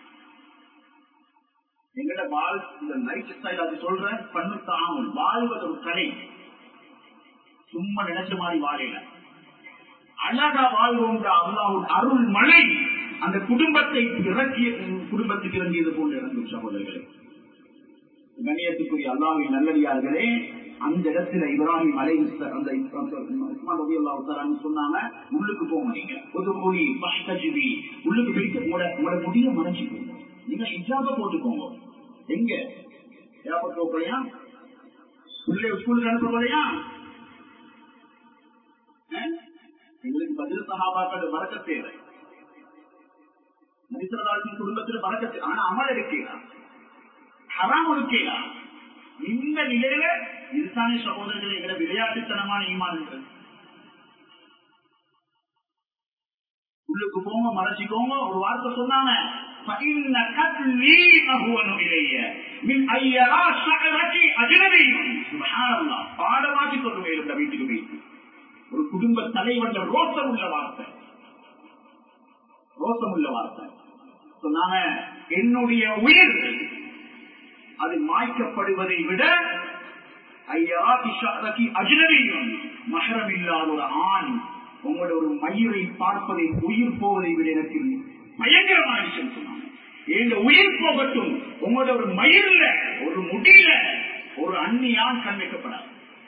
S1: எங்கட வாழ் இந்த லைஃப் ஸ்டைல் அது சொல்ற பண்ணு தாமல் வாழ்வது ஒரு கலை சும்மா நினைச்ச மாதிரி வாழையில அழகா வாழ்வோம் அல்லாவும் அருள் மழை அந்த குடும்பத்தை இறக்கிய குடும்பத்துக்கு இறங்கியது போன்று இறங்கும் சகோதரர்களே கண்ணியத்துக்குரிய அல்லாவின் நல்லடியார்களே அந்த இடத்துல இப்ராஹிம் அலை அந்த உஸ்மான் ரவி அல்லாஹ் சொன்னாங்க உள்ளுக்கு போங்க நீங்க ஒரு கோழி பஹ்தஜிபி உள்ளுக்கு பிடிக்க உங்களோட உங்களோட முடிய மறைச்சிக்கோங்க நீங்க ஹிஜாப போட்டுக்கோங்க எங்க ஹிஜாப போக்கலையா உள்ளே ஸ்கூலுக்கு அனுப்புறதையா எங்களுக்கு பதில் சகாபாக்கள் வரக்க தேவை நரிசரதாசின் குடும்பத்தில் வரக்க ஆனா அமல் இருக்கிறார் ஹராம் இருக்கிறார் இந்த நிலையில இதுதானே சகோதரர்கள் எங்களை விளையாட்டுத்தனமான ஈமான்கள் உள்ளுக்கு போங்க மறைச்சிக்கோங்க ஒரு வார்த்தை சொன்னாங்க பாடமாக்கி கொண்டு மேலும் வீட்டுக்கு போயிட்டு ஒரு குடும்ப தலைவன் ரோசம் உள்ள வார்த்தை ரோசம் உள்ள வார்த்தை சொன்னாங்க என்னுடைய உயிர் அது மாய்க்கப்படுவதை விட அஜனவியும் மகரம் இல்லாத ஒரு ஆண் உங்களோட ஒரு மயிரை பார்ப்பதை உயிர் போவதை விட எனக்கு பயங்கரமான விஷயம் சொன்னாங்க இந்த உயிர் போகட்டும் உங்களோட ஒரு மயிர்ல ஒரு முடியில ஒரு அந்நியான் கண் வைக்கப்படாது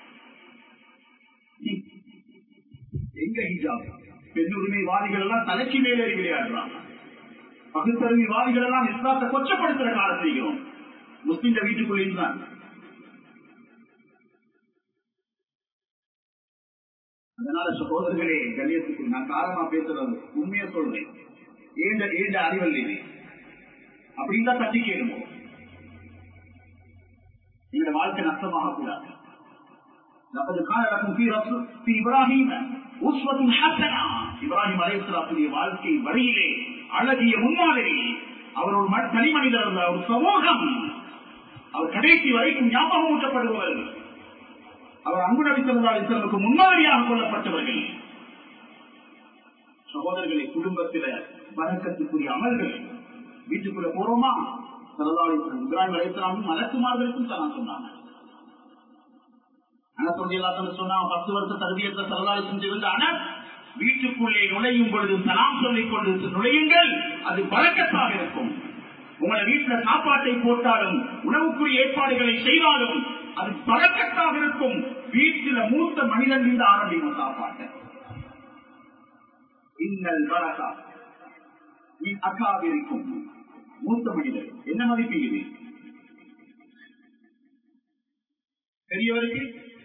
S1: எங்க ஹிஜாப் பெண்ணுரிமைவாதிகள் எல்லாம் தலைக்கு மேலே விளையாடுறாங்க பகுத்தறிவிவாதிகள் எல்லாம் இஸ்லாத்தை கொச்சப்படுத்துற காலத்திலையும் முஸ்லிம் வீட்டுக்குள்ளே தான் அதனால சகோதரர்களே கணியத்துக்கு நான் காரணமா பேசுறது உண்மையா சொல்றேன் ஏண்ட ஏண்ட அறிவல் இது அப்படின்னு தான் தட்டி கேளுவோம் எங்களோட வாழ்க்கை நஷ்டமாக கூடாது لقد قال لكم في رسول في ابراهيم اسوة حسنة இப்ராஹிம் அலைஹிஸ்ஸலாத்துடைய வாழ்க்கை வழியிலே அழகிய முன்மாதிரி அவர் ஒரு தனி மனிதர் அல்ல ஒரு சமூகம் அவர் கடைசி வரைக்கும் ஞாபகம் ஊட்டப்படுபவர் அவர் அன்பு நபி சொல்லா இஸ்லாமுக்கு முன்மாதிரியாக கொள்ளப்பட்டவர்கள் சகோதரர்களை குடும்பத்தில வணக்கத்துக்குரிய அமல்கள் வீட்டுக்குள்ள போறோமா சரதாளி இப்ராஹிம் அலைஹிஸ்லாமும் மலக்குமார்களுக்கும் தான் சொன்னாங்க சொன்னா பத்து வருஷ தகுதியற்ற சரதாளி செஞ்சிருந்த அனஸ் வீட்டுக்குள்ளே நுழையும் பொழுது சலாம் சொல்லிக் கொண்டு நுழையுங்கள் அது வழக்கத்தாக இருக்கும் உங்களை வீட்டுல சாப்பாட்டை போட்டாலும் உணவுக்குரிய ஏற்பாடுகளை செய்தாலும் அது பழக்கத்தாக இருக்கும் வீட்டில மூத்த மனிதன் இருந்து ஆரம்பிக்கும் சாப்பாட்டை இன்னல் வழக்கா அக்காவிருக்கும் மூத்த மனிதர் என்ன மதிப்பு இது பெரியவருக்கு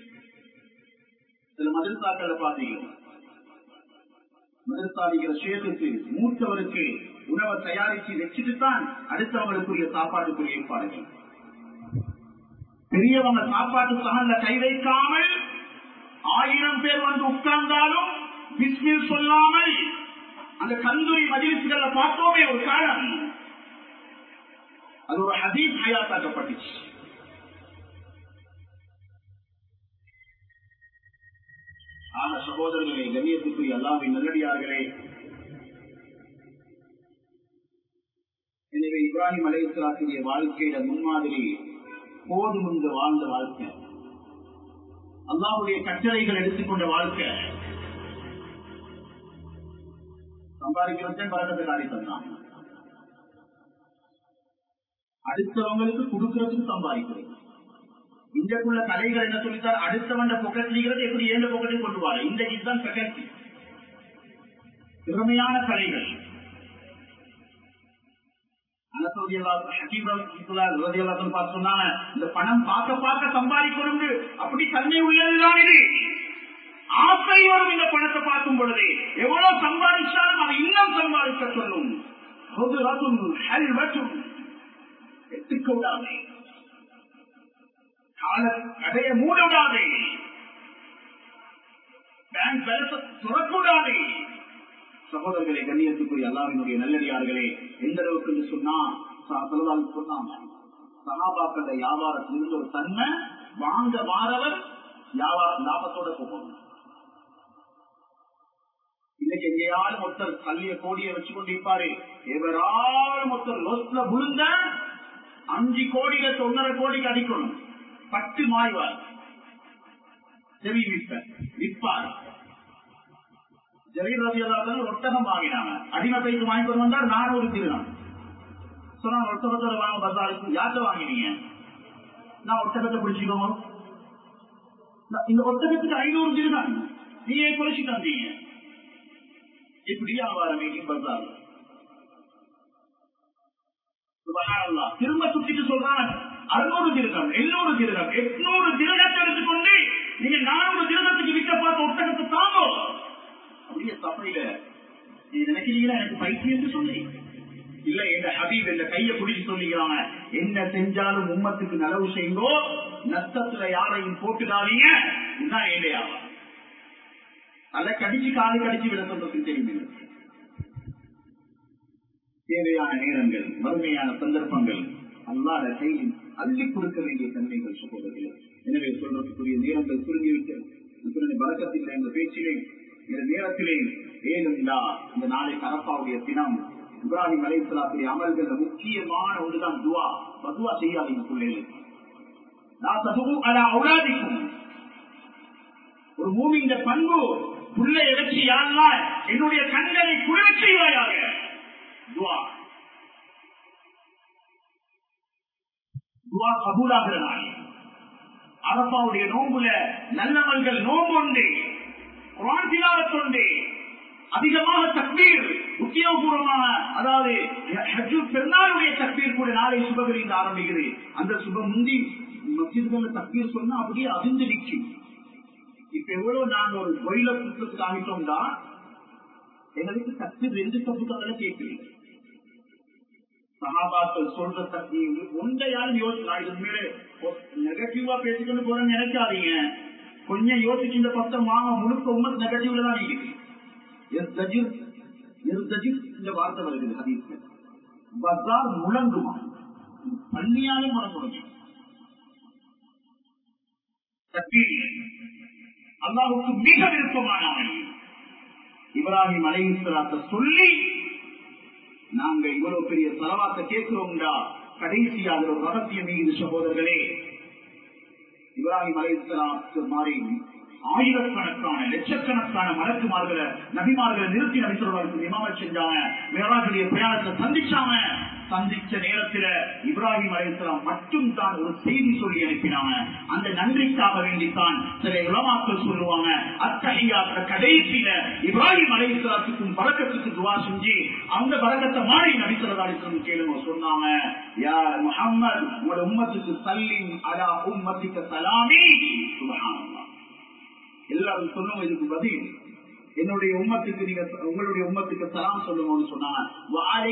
S1: சில மதரசாக்களை பார்த்தீங்க மதரசாதிக்கிற சேதத்துக்கு மூத்தவருக்கு உணவை தயாரிச்சு வச்சுட்டு தான் அடுத்தவங்களுக்குரிய சாப்பாட்டுக்குரிய ஏற்பாடுகள் பெரியவங்க சாப்பாட்டு சகல்ல கை வைக்காமல் ஆயிரம் பேர் வந்து உட்கார்ந்தாலும் பிஸ்மில் சொல்லாமல் அந்த கந்தூரி மஜிலிசுகளை பார்த்தோமே ஒரு காலம் அது ஒரு ஹதீஸ் ஹயாத்தாக்கப்பட்டுச்சு ஆன சகோதரர்களே கண்ணியத்துக்குரிய அல்லாவின் நல்லடியார்களே எனவே இப்ராஹிம் அலையத்துடைய வாழ்க்கையில முன்மாதிரி போதும் என்று வாழ்ந்த வாழ்க்கை அல்லாவுடைய கட்டளைகள் எடுத்துக்கொண்ட வாழ்க்கை சம்பாதிக்கிறதே பழக்கத்தை காரி தந்தான் அடுத்தவங்களுக்கு கொடுக்கறதுக்கு சம்பாதிக்கிறது இன்றைக்குள்ள கலைகள் என்ன சொல்லித்தார் அடுத்தவன் பொக்கெட்லிங்கிறது எப்படி ஏழு பொக்கெட்டை கொண்டு வாரு இன்றைக்கு தான் செகண்ட் திறமையான கலைகள் இந்த பணம் பார்க்க பார்க்க சம்பாதிக்கணும் அப்படி தன்மை உள்ளதுதான் இது ஆசை வரும் இந்த பணத்தை பார்க்கும் பொழுது எவ்வளவு சம்பாதிச்சாலும் அதை இன்னும் சம்பாதிக்க சொல்லும் எடுத்துக்க விடாது கடையை மூட விடாது பேங்க் பேலன்ஸ் துறக்கூடாது சகோதரர்களை கண்ணியத்துக்குரிய அல்லாவினுடைய நல்லடியார்களே எந்த அளவுக்கு என்று சொன்னா சொல்லலாம் சொன்னாங்க சகாபாக்கள வியாபாரத்தில் இருந்த ஒரு தன்மை வாங்க வாரவர் வியாபார லாபத்தோட போகணும் இன்னைக்கு எங்கேயாலும் ஒருத்தர் கல்லிய கோடியை வச்சு கொண்டிருப்பாரு எவராலும் ஒருத்தர் லொஸ்ல விழுந்த அஞ்சு கோடியில ஒன்னரை கோடிக்கு அடிக்கணும் பட்டு மாய்வார் செவி விற்ப விற்பார் ஜலீல் ரவி அல்லாத ஒட்டகம் வாங்கினாங்க அடிமை பைக்கு வாங்கி கொண்டு வந்தார் நானூறு திருநாள் சொன்னாங்க ஒட்டகத்தோட வாங்க பசாருக்கு யார்கிட்ட வாங்கினீங்க நான் ஒட்டகத்தை பிடிச்சிக்கோங்க இந்த ஒட்டகத்துக்கு ஐநூறு திருநாள் நீ ஏன் குறைச்சி தந்தீங்க இப்படி வியாபாரம் பசார் திரும்ப சுத்திட்டு சொல்றான் அறுநூறு திருகம் எண்ணூறு திருகம் எட்நூறு திருகத்தை எடுத்துக்கொண்டு நீங்க நானூறு திருகத்துக்கு விற்க பார்த்த ஒட்டகத்தை தாங்கோ அப்படியே சபையில நீ நினைக்கிறீங்களா எனக்கு பைத்தியம் சொல்லி இல்ல எங்க ஹபீப் என்ற கைய பிடிச்சு சொல்லிக்கிறாங்க என்ன செஞ்சாலும் உம்மத்துக்கு நலவு செய்யுங்கோ நஷ்டத்துல யாரையும் போட்டுடாதீங்க இதுதான் ஏழையாவா அல்ல கடிச்சு காலை கடிச்சு விட சொல்றதுக்கு தெரியும் தேவையான நேரங்கள் வறுமையான சந்தர்ப்பங்கள் அல்லாத கையில் அள்ளி கொடுக்க வேண்டிய தன்மைகள் சகோதரர்கள் எனவே சொல்றதுக்குரிய நேரங்கள் சுருங்கிவிட்டது பழக்கத்தில் என்ற பேச்சிலே இந்த நேரத்திலே ஏதும் இந்த நாளை கரப்பாவுடைய தினம் இப்ராஹிம் அலைசலாத்துடைய அமல்கள் முக்கியமான ஒன்றுதான் துவா பதுவா செய்யாதீங்க பிள்ளைகளுக்கு நான் சதுவும் அல அவுலாதிக்கும் ஒரு பூமி இந்த பண்பு புள்ளை இறைச்சி யாரெல்லாம் என்னுடைய கண்களை குளிர செய்வாயாக துவா துவா கபூலாகிற நாள் அரப்பாவுடைய நோம்புல நல்லவர்கள் நோம்பு உண்டு குரான் திலாவத்தொண்டு அதிகமாக தக்பீர் உத்தியோகபூர்வமாக அதாவது பெருநாளுடைய தக்பீர் கூட நாளை சுபகளில் ஆரம்பிக்கிறது அந்த சுப முந்தி மசித்கள் தக்பீர் சொன்னா அப்படியே அதிர்ந்து நிற்கும் இப்ப எவ்வளவு நாங்க ஒரு கோயில புத்தகத்துக்கு ஆகிட்டோம்னா எங்களுக்கு தக்பீர் ரெண்டு தப்புக்களை கேட்கல சகாபாக்கள் சொல்ற சக்தி ஒன்றையாலும் யோசிக்கலாம் மேலே நெகட்டிவா பேசிக்கொண்டு போறேன்னு நினைக்காதீங்க கொஞ்சம் யோசிச்சு இந்த பத்தம் வாங்க முழுக்க உமத் நெகட்டிவ்ல தான் இருக்குது இந்த வார்த்தை வருது ஹதீஸ்ல பஜார் முழங்குமா பள்ளியாலே முழங்குறது அல்லாவுக்கு மிக விருப்பமானவன் இப்ராஹிம் அலைசலாத்த சொல்லி நாங்க இவ்வளவு பெரிய செலவாத்த கேட்கிறோம்டா கடைசியா அதுல ஒரு ரகசியம் மீது சகோதரர்களே இப்ராஹிம் அலைசலாத்து மாறி ஆயிரக்கணக்கான லட்சக்கணக்கான மலக்குமார்களை நபிமார்களை நிறுத்தி நபி சொல்வாருக்கு இமாமல் செஞ்சாங்க மேலாஜுடைய பிரயாணத்தை சந்திச்சாங்க சந்திச்ச நேரத்துல இப்ராஹிம் அலைசலாம் மட்டும் தான் ஒரு செய்தி சொல்லி அனுப்பினாங்க அந்த நன்றிக்காக வேண்டித்தான் சில உலமாக்கள் சொல்லுவாங்க அத்தகையாத்த கடைசியில இப்ராஹிம் அலைசலாத்துக்கும் பழக்கத்துக்கு துவா செஞ்சு அந்த பழக்கத்தை மாறி நபிசரதாலிசம் கேளுங்க சொன்னாங்க யார் முகம்மது உங்களோட உம்மத்துக்கு சல்லின் அலா உம்மத்திக்க சலாமி சுபஹானல்லாஹ் எல்லாரும் சொல்லுங்க இதுக்கு பதில் என்னுடைய உம்மத்துக்கு நீங்க உங்களுடைய உம்மத்துக்கு சலாம் சொல்லுங்கன்னு சொன்னாங்க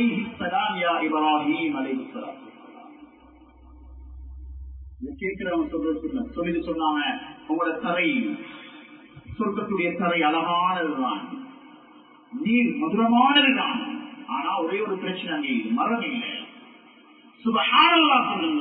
S1: கேட்கிறவங்க சொல்ற சொல்லி சொன்னாங்க உங்களோட தரை சொர்க்கத்துடைய தரை அழகானதுதான் நீர் மதுரமானதுதான் ஆனா ஒரே ஒரு பிரச்சனை அங்கே மரம் இல்லை சுபஹானல்லா சொல்லுங்க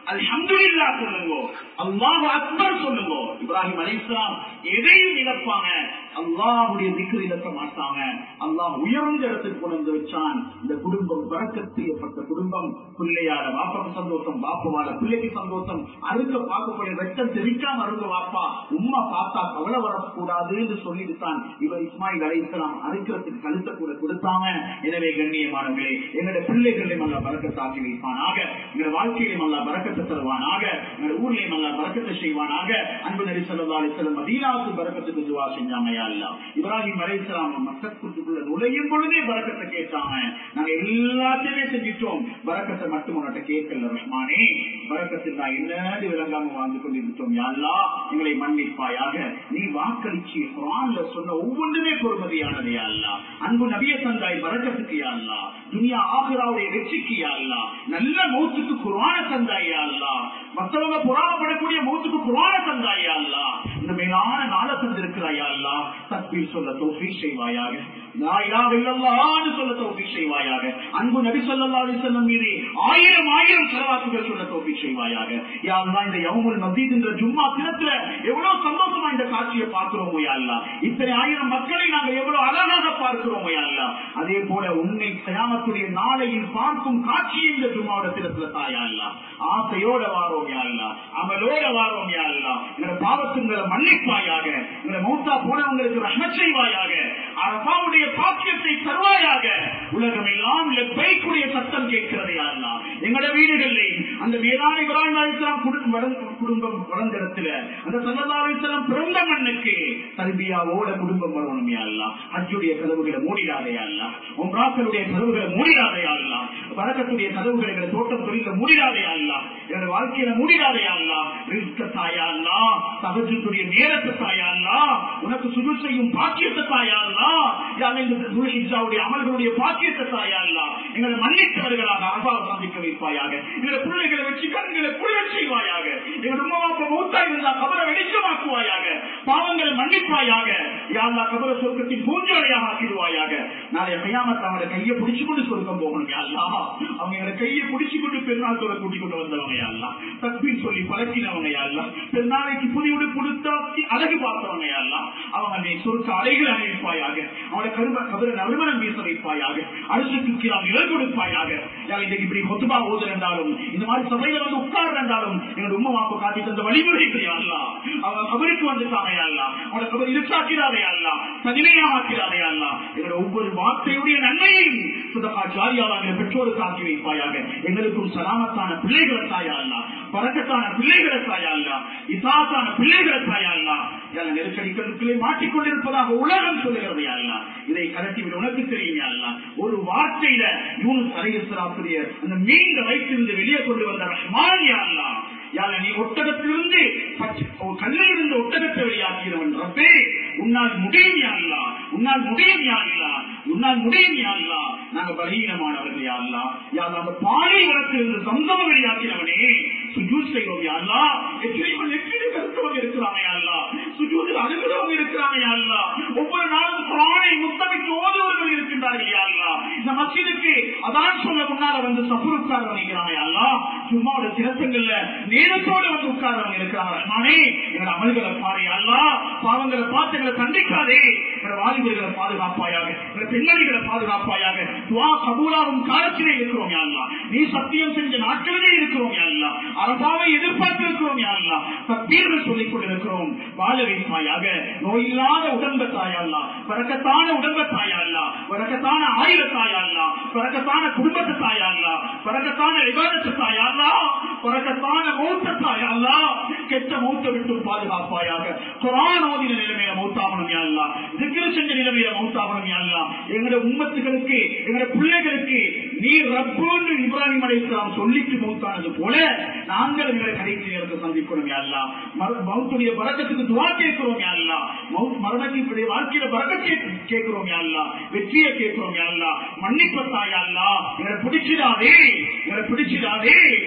S1: அல்ஹம்துலில்லா சொல்லுங்க அல்லாஹ் அக்பர் சொல்லுங்க இப்ராஹிம் அலைஹிஸ்ஸலாம் எதையும் இழப்பாங்க அல்லாஹ்வுடைய திக்ர் இழக்க மாட்டாங்க அல்லாஹ் உயர்ந்த இடத்துக்கு கொண்டு வந்து வச்சான் இந்த குடும்பம் பறக்கத் செய்யப்பட்ட குடும்பம் பிள்ளையார வாப்பாக்கு சந்தோஷம் பாப்பவால பிள்ளைக்கு சந்தோஷம் அறுக்க பார்க்கக்கூடிய ரத்தம் தெரிக்காம அருங்க வாப்பா உம்மா பார்த்தா கவலை வரக்கூடாது என்று சொல்லிட்டு தான் இவர் இஸ்மாயில் அலைஹிஸ்ஸலாம் அறுக்கிறதுக்கு கழுத்தை கூட கொடுத்தாங்க எனவே கண்ணியமானவர்களே எங்களுடைய பிள்ளைகளையும் அல்ல பறக்கத்தாக்கி வைப்பானாக எங்களுடைய வாழ்க்கையிலும் அல்ல பறக்கத்தை தருவானாக எங்களுடைய ஊர்லயும் அல்ல பறக்கத்தை செய்வானாக அன்பு நபி ஸல்லல்லாஹு அலைஹி வஸல்லம் மதீனாவுக்கு பறக்கத்துக்கு துவா செஞ்சாங்க யா அல்லாஹ் இப்ராஹிம் அலைஹிஸ்ஸலாம் மக்கத்துக்குள்ள நுழையும் பொழுதே பறக்கத்தை கேட்டாங்க நாங்க எல்லாத்தையுமே செஞ்சிட்டோம் பறக்கத்தை மட்டும் உன்கிட்ட கேட்கல ரஹ்மானே பறக்கத்தில் நான் என்னன்னு விளங்காம வாழ்ந்து கொண்டிருந்தோம் யா அல்லாஹ் எங்களை மன்னிப்பாயாக நீ வாக்களிச்சு குர்ஆன்ல சொன்ன ஒவ்வொன்றுமே பொறுமதியானது யா அல்லாஹ் அன்பு நபிய தந்தாய் பறக்கத்துக்கு யா அல்லாஹ் துனியா ஆகிராவுடைய வெற்றிக்கு யா அல்லாஹ் நல்ல மௌத்துக்கு குர்ஆன தந்தாய் யா அல்லாஹ் மற்றவங்க புறாமப்படக்கூடிய மௌத்துக்கு குர்ஆன தந்தாய் யா அல்லாஹ் இந்த மேலான நாளை தந்திருக்கிறாய் யா அல்லாஹ் தக்பீர் சொல்ல தௌஃபீக் செய்வாயாக லா இலாஹ இல்லல்லாஹ்னு சொல்ல தௌஃபீக் செய்வாயாக அன்பு நபி ஸல்லல்லாஹு அலைஹி வஸல்லம் மீது ஆயிரம் ஆயிரம் ஸலவாத்துகள் சொல்ல தௌஃபீக் செய்வாயாக யா அல்லாஹ் இந்த யௌமுல் மஸ்ஜித் என்ற ஜும்மா தினத்துல எவ்வளவு சந்தோஷமா இந்த காட்சியை பார்க்கிறோமோ யா அல்லாஹ் இத்தனை ஆயிரம் மக்களை நாங்கள் எவ்வளவு அழகாக பார்க்கிறோமோ யா அல்லாஹ் அதே போல உன்னை கயாமத்துடைய நாளையில் பார்க்கும் காட்சி இந்த ஜும்மாவோட தினத்துல தாயா அல்லாஹ் ஆசையோட வாரோம் யா அல்லாஹ் அமலோட வாரோம் யா அல்லாஹ் எங்களை பாவத்துங்களை மன்னிப்பாயாக எங்களை மௌத்தா போனவங்களுக்கு ரஹ்மத் செய்வாயாக அரபாவுடைய பாக்கியத்தை தருவாயாக உலகம் எல்லாம் லெப்பைக்குரிய சத்தம் கேட்கிறது யா அல்லாஹ் எங்களோட வீடுகளில் அந்த மேலான இப்ராஹிம் அலிஸ்லாம் குடும்பம் வளர்ந்த இடத்துல அந்த சல்லா அலிஸ்லாம் பிறந்த மண்ணுக்கு தர்பியாவோட குடும்பம் வரணும் யா அல்லாஹ் ஹஜ்ஜுடைய கதவுகளை மூடிடாதே யா அல்லாஹ் உம்ராக்களுடைய கதவுகளை மூடிடாதே யா அல்லாஹ் வரக்கத்துடைய கதவுகளை எங்களை தோட்டம் தொழில மூடிடாதே யா அல்லாஹ் என்னோட வாழ்க்கையில மூடிடாதே யா அல்லாஹ் ரிஸ்க தாயா அல்லாஹ் தகஜத்துடைய நேரத்தை தாயா அல்லாஹ் உனக்கு சுடு செய்யும் பாக்கியத்தை தாயா அல்லாஹ் யா அல்லாஹ் இந்த துல்ஹிஜ்ஜாவுடைய அமல்களுடைய பாக்கியத்தை தாயா அல்லாஹ் எங்களை மன்னித்தவர்களாக அரபாவை சந்திக்க வைப்பாயாக எங்களை பிள்ளைகளை வச்சு கண்களை குளிர செய்வாயாக எங்கள் உம்மா அப்பா மூத்தா இருந்தா கபரை வெளிச்சமாக்குவாயாக பாவங்களை மன்னிப்பாயாக யாழ்லா கபர சொர்க்கத்தின் பூஞ்சோலையாக ஆக்கிடுவாயாக நாளை கையாமத்தை அவங்கள கையை பிடிச்சு கொண்டு சொர்க்கம் போகணும் யாழ்லா அவங்க எங்களை கையை பிடிச்சு கொண்டு பெருநாள் தோட கூட்டிக் கொண்டு வந்தவங்க யாழ்லா தக்பீர் சொல்லி பழக்கினவங்க யாழ்லா பெருநாளைக்கு புதி உடு கொடுத்தாக்கி அழகு பார்த்தவங்க யாழ்லா அவங்க நீ சொர்க்க அலைகள் அணிவிப்பாயாக அவளை கரும கபர நறுமணம் வீச வைப்பாயாக அரசு துக்கியால் நிழல் கொடுப்பாயாக யாழ் இன்றைக்கு இப்படி கொத்துபா ஓதுறாலும் இந்த மாதிரி சபையில வந்து உட்கார்ந்தாலும் எங்களோட உண்மை வாக்கு காட்டி தந்த வழிமுறைகள் யாழ்லா அவங்க கபருக்கு வந்துட்டாங்க யாழ்லா அவளை கபர் இருக்காக்கிறாரே அல்லா தனிமையாக்கிறாரே அல்லா எங்களோட ஒவ்வொரு வார்த்தையுடைய நன்மையை சுதகா ஜாரியாவாக பெற்றோருக்கு ஆக்கி வைப்பாயாக எங்களுக்கும் சலாமத்தான பிள்ளைகளை தாயா அல்லா பறக்கத்தான பிள்ளைகளை தாயா அல்லா இசாத்தான பிள்ளைகளை தாயா அல்லா யாழ் நெருக்கடிகளுக்குள்ளே மாட்டிக்கொண்டிருப்பதாக உலகம் சொல்லுகிறது அல்லா இதை கலட்டி உனக்கு தெரியும் அல்லா ஒரு வார்த்தையில யூனுஸ் அலையசராத்துடைய அந்த மீண்ட வைத்திருந்து வெளியே கொண்டு வந்த ரஹ்மான் அல்லா யாழ் நீ ஒட்டகத்திலிருந்து கல்லில் இருந்து ஒட்டகத்தை வெளியாக்கிறவன் ரப்பே உன்னால் முடியும் யாழ்லா உன்னால் முடியும் யாழ்லா உன்னால் முடியும் யாழ்லா நாங்க பலகீனமானவர்கள் யாழ்லா யாழ் அந்த பாலை வளர்த்திருந்து சந்தம வெளியாக்கிறவனே சுஜூத் செய்வோம் யாழ்லா எத்தனை எத்தனை கருத்தவங்க இருக்கிறாங்க யாழ்லா சுஜூதில் அணுகிறவங்க இருக்கிறாங்க யாழ்லா ஒவ்வொரு நாளும் குரானை முத்தமிட்டு ஓதுவர்கள் இருக்கின்றார்கள் யாழ்லா இந்த மசிதுக்கு அதான் சொல்ல முன்னால வந்து சஃபர் உட்கார வைக்கிறாங்க யாழ்லா சும்மாவோட சிரசங்கள்ல நேரத்தோடு வந்து உட்கார்றவங்க இருக்கிறாங்க ரஹ்மானே எங்களோட அமல்களை பாரு அல்லா பாவங்களை பார்த்து எங்களை தண்டிக்காதே எங்களோட வாலிபர்களை பாதுகாப்பாயாக எங்களோட பெண்மணிகளை பாதுகாப்பாயாக துவா கபூலாவும் காலத்திலே இருக்கிறோம் யாழ்லா நீ சத்தியம் செஞ்ச நாட்களிலே இருக்கிறோம் யாழ்லா அரபாவை எதிர்பார்த்து இருக்கிறோம் யாழ்லா தப்பீர்கள் சொல்லிக் கொண்டிருக்கிறோம் வாழ வைப்பாயாக நோயில்லாத உடம்ப தாயல்லா பறக்கத்தான உடம்ப தாயல்லா பறக்கத்தான ஆயுத தாயல்லா பறக்கத்தான குடும்பத்தை தாயல்லா பறக்கத்தான விவாதத்தை தாயல்லா பறக்கத்தான மௌத்த தாயல்லா கெட்ட மௌத்த விட்டு பாதுகாப்பாயாக குரான் ஓதின நிலைமையில மௌத்தாகணும் யாழ்லா திக்கிர செஞ்ச நிலைமையில மௌத்தாகணும் யாழ்லா எங்களுடைய உம்மத்துகளுக்கு எங்களுடைய பிள்ளைகளுக்கு நீ ரப்புன்னு இப்ராஹிம் அலைஹிஸ்ஸலாம் சொல்லிட்டு மௌத்தானது போல நாங்கள் எங்களை கடைசி நேரத்தை சந்திக்கணும் யாழ்லா மௌத்துடைய பறக்கத்துக்கு துவா கேட்கிறோம் யாழ்லா மௌத் மரணத்தினுடைய வாழ்க்கையில பறக்கத்தை கேட்கிறோம் யாழ்லா வெற்றியை கேட்கிறோம் யாழ்லா மன்னிப்பத்தா யாழ்லா எங்களை பிடிச்சிடாதே எங்களை பிடிச்சிடாதே நீ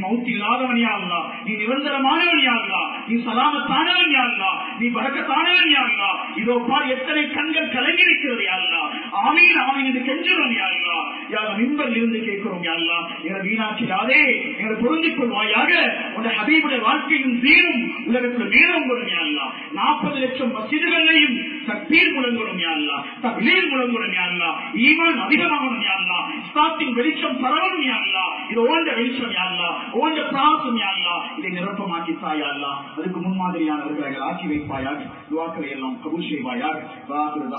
S1: மவுத் இல்லாதவன் யா அல்லா நீ நிரந்தரமானவன் யா அல்லா நீ சலாமத்தானவன் யா அல்லா நீ பறக்கத்தானவன் யா அல்லா இதோ பார் எத்தனை கண்கள் கலங்கி இருக்கிறது யா அல்லா ஆமீன் ஆமீன் என்று கெஞ்சுறோம் யா அல்லா யார் மின்பல் இருந்து கேட்கிறோம் யா அல்லா என வீணாக்கிறாதே எங்களை பொருந்திக் கொள்வாயாக உன் ஹபீபுடைய வாழ்க்கையும் தீரும் உலகத்தில் மேலும் கொள்ளும் யா அல்லா நாற்பது லட்சம் மசிதுகளையும் தக்பீர் முழங்கணும் யா அல்லா தக்லீர் முழங்கணும் யா அல்லா ஈமான் அதிகமாகணும் யா அல்லா இஸ்லாத்தின் வெளிச்சம் பரவணும் யா அல்லா இது ஓண்ட வெளிச்சம் யா அல்லா ஓண்ட பிராசம் யா அல்லா இதை நிரப்பமாக்கி தாயா அல்லா அதுக்கு முன்மாதிரியானவர்களை ஆக்கி வைப்பாயாக துவாக்களை எல்லாம் கபூல் செய்வாயாக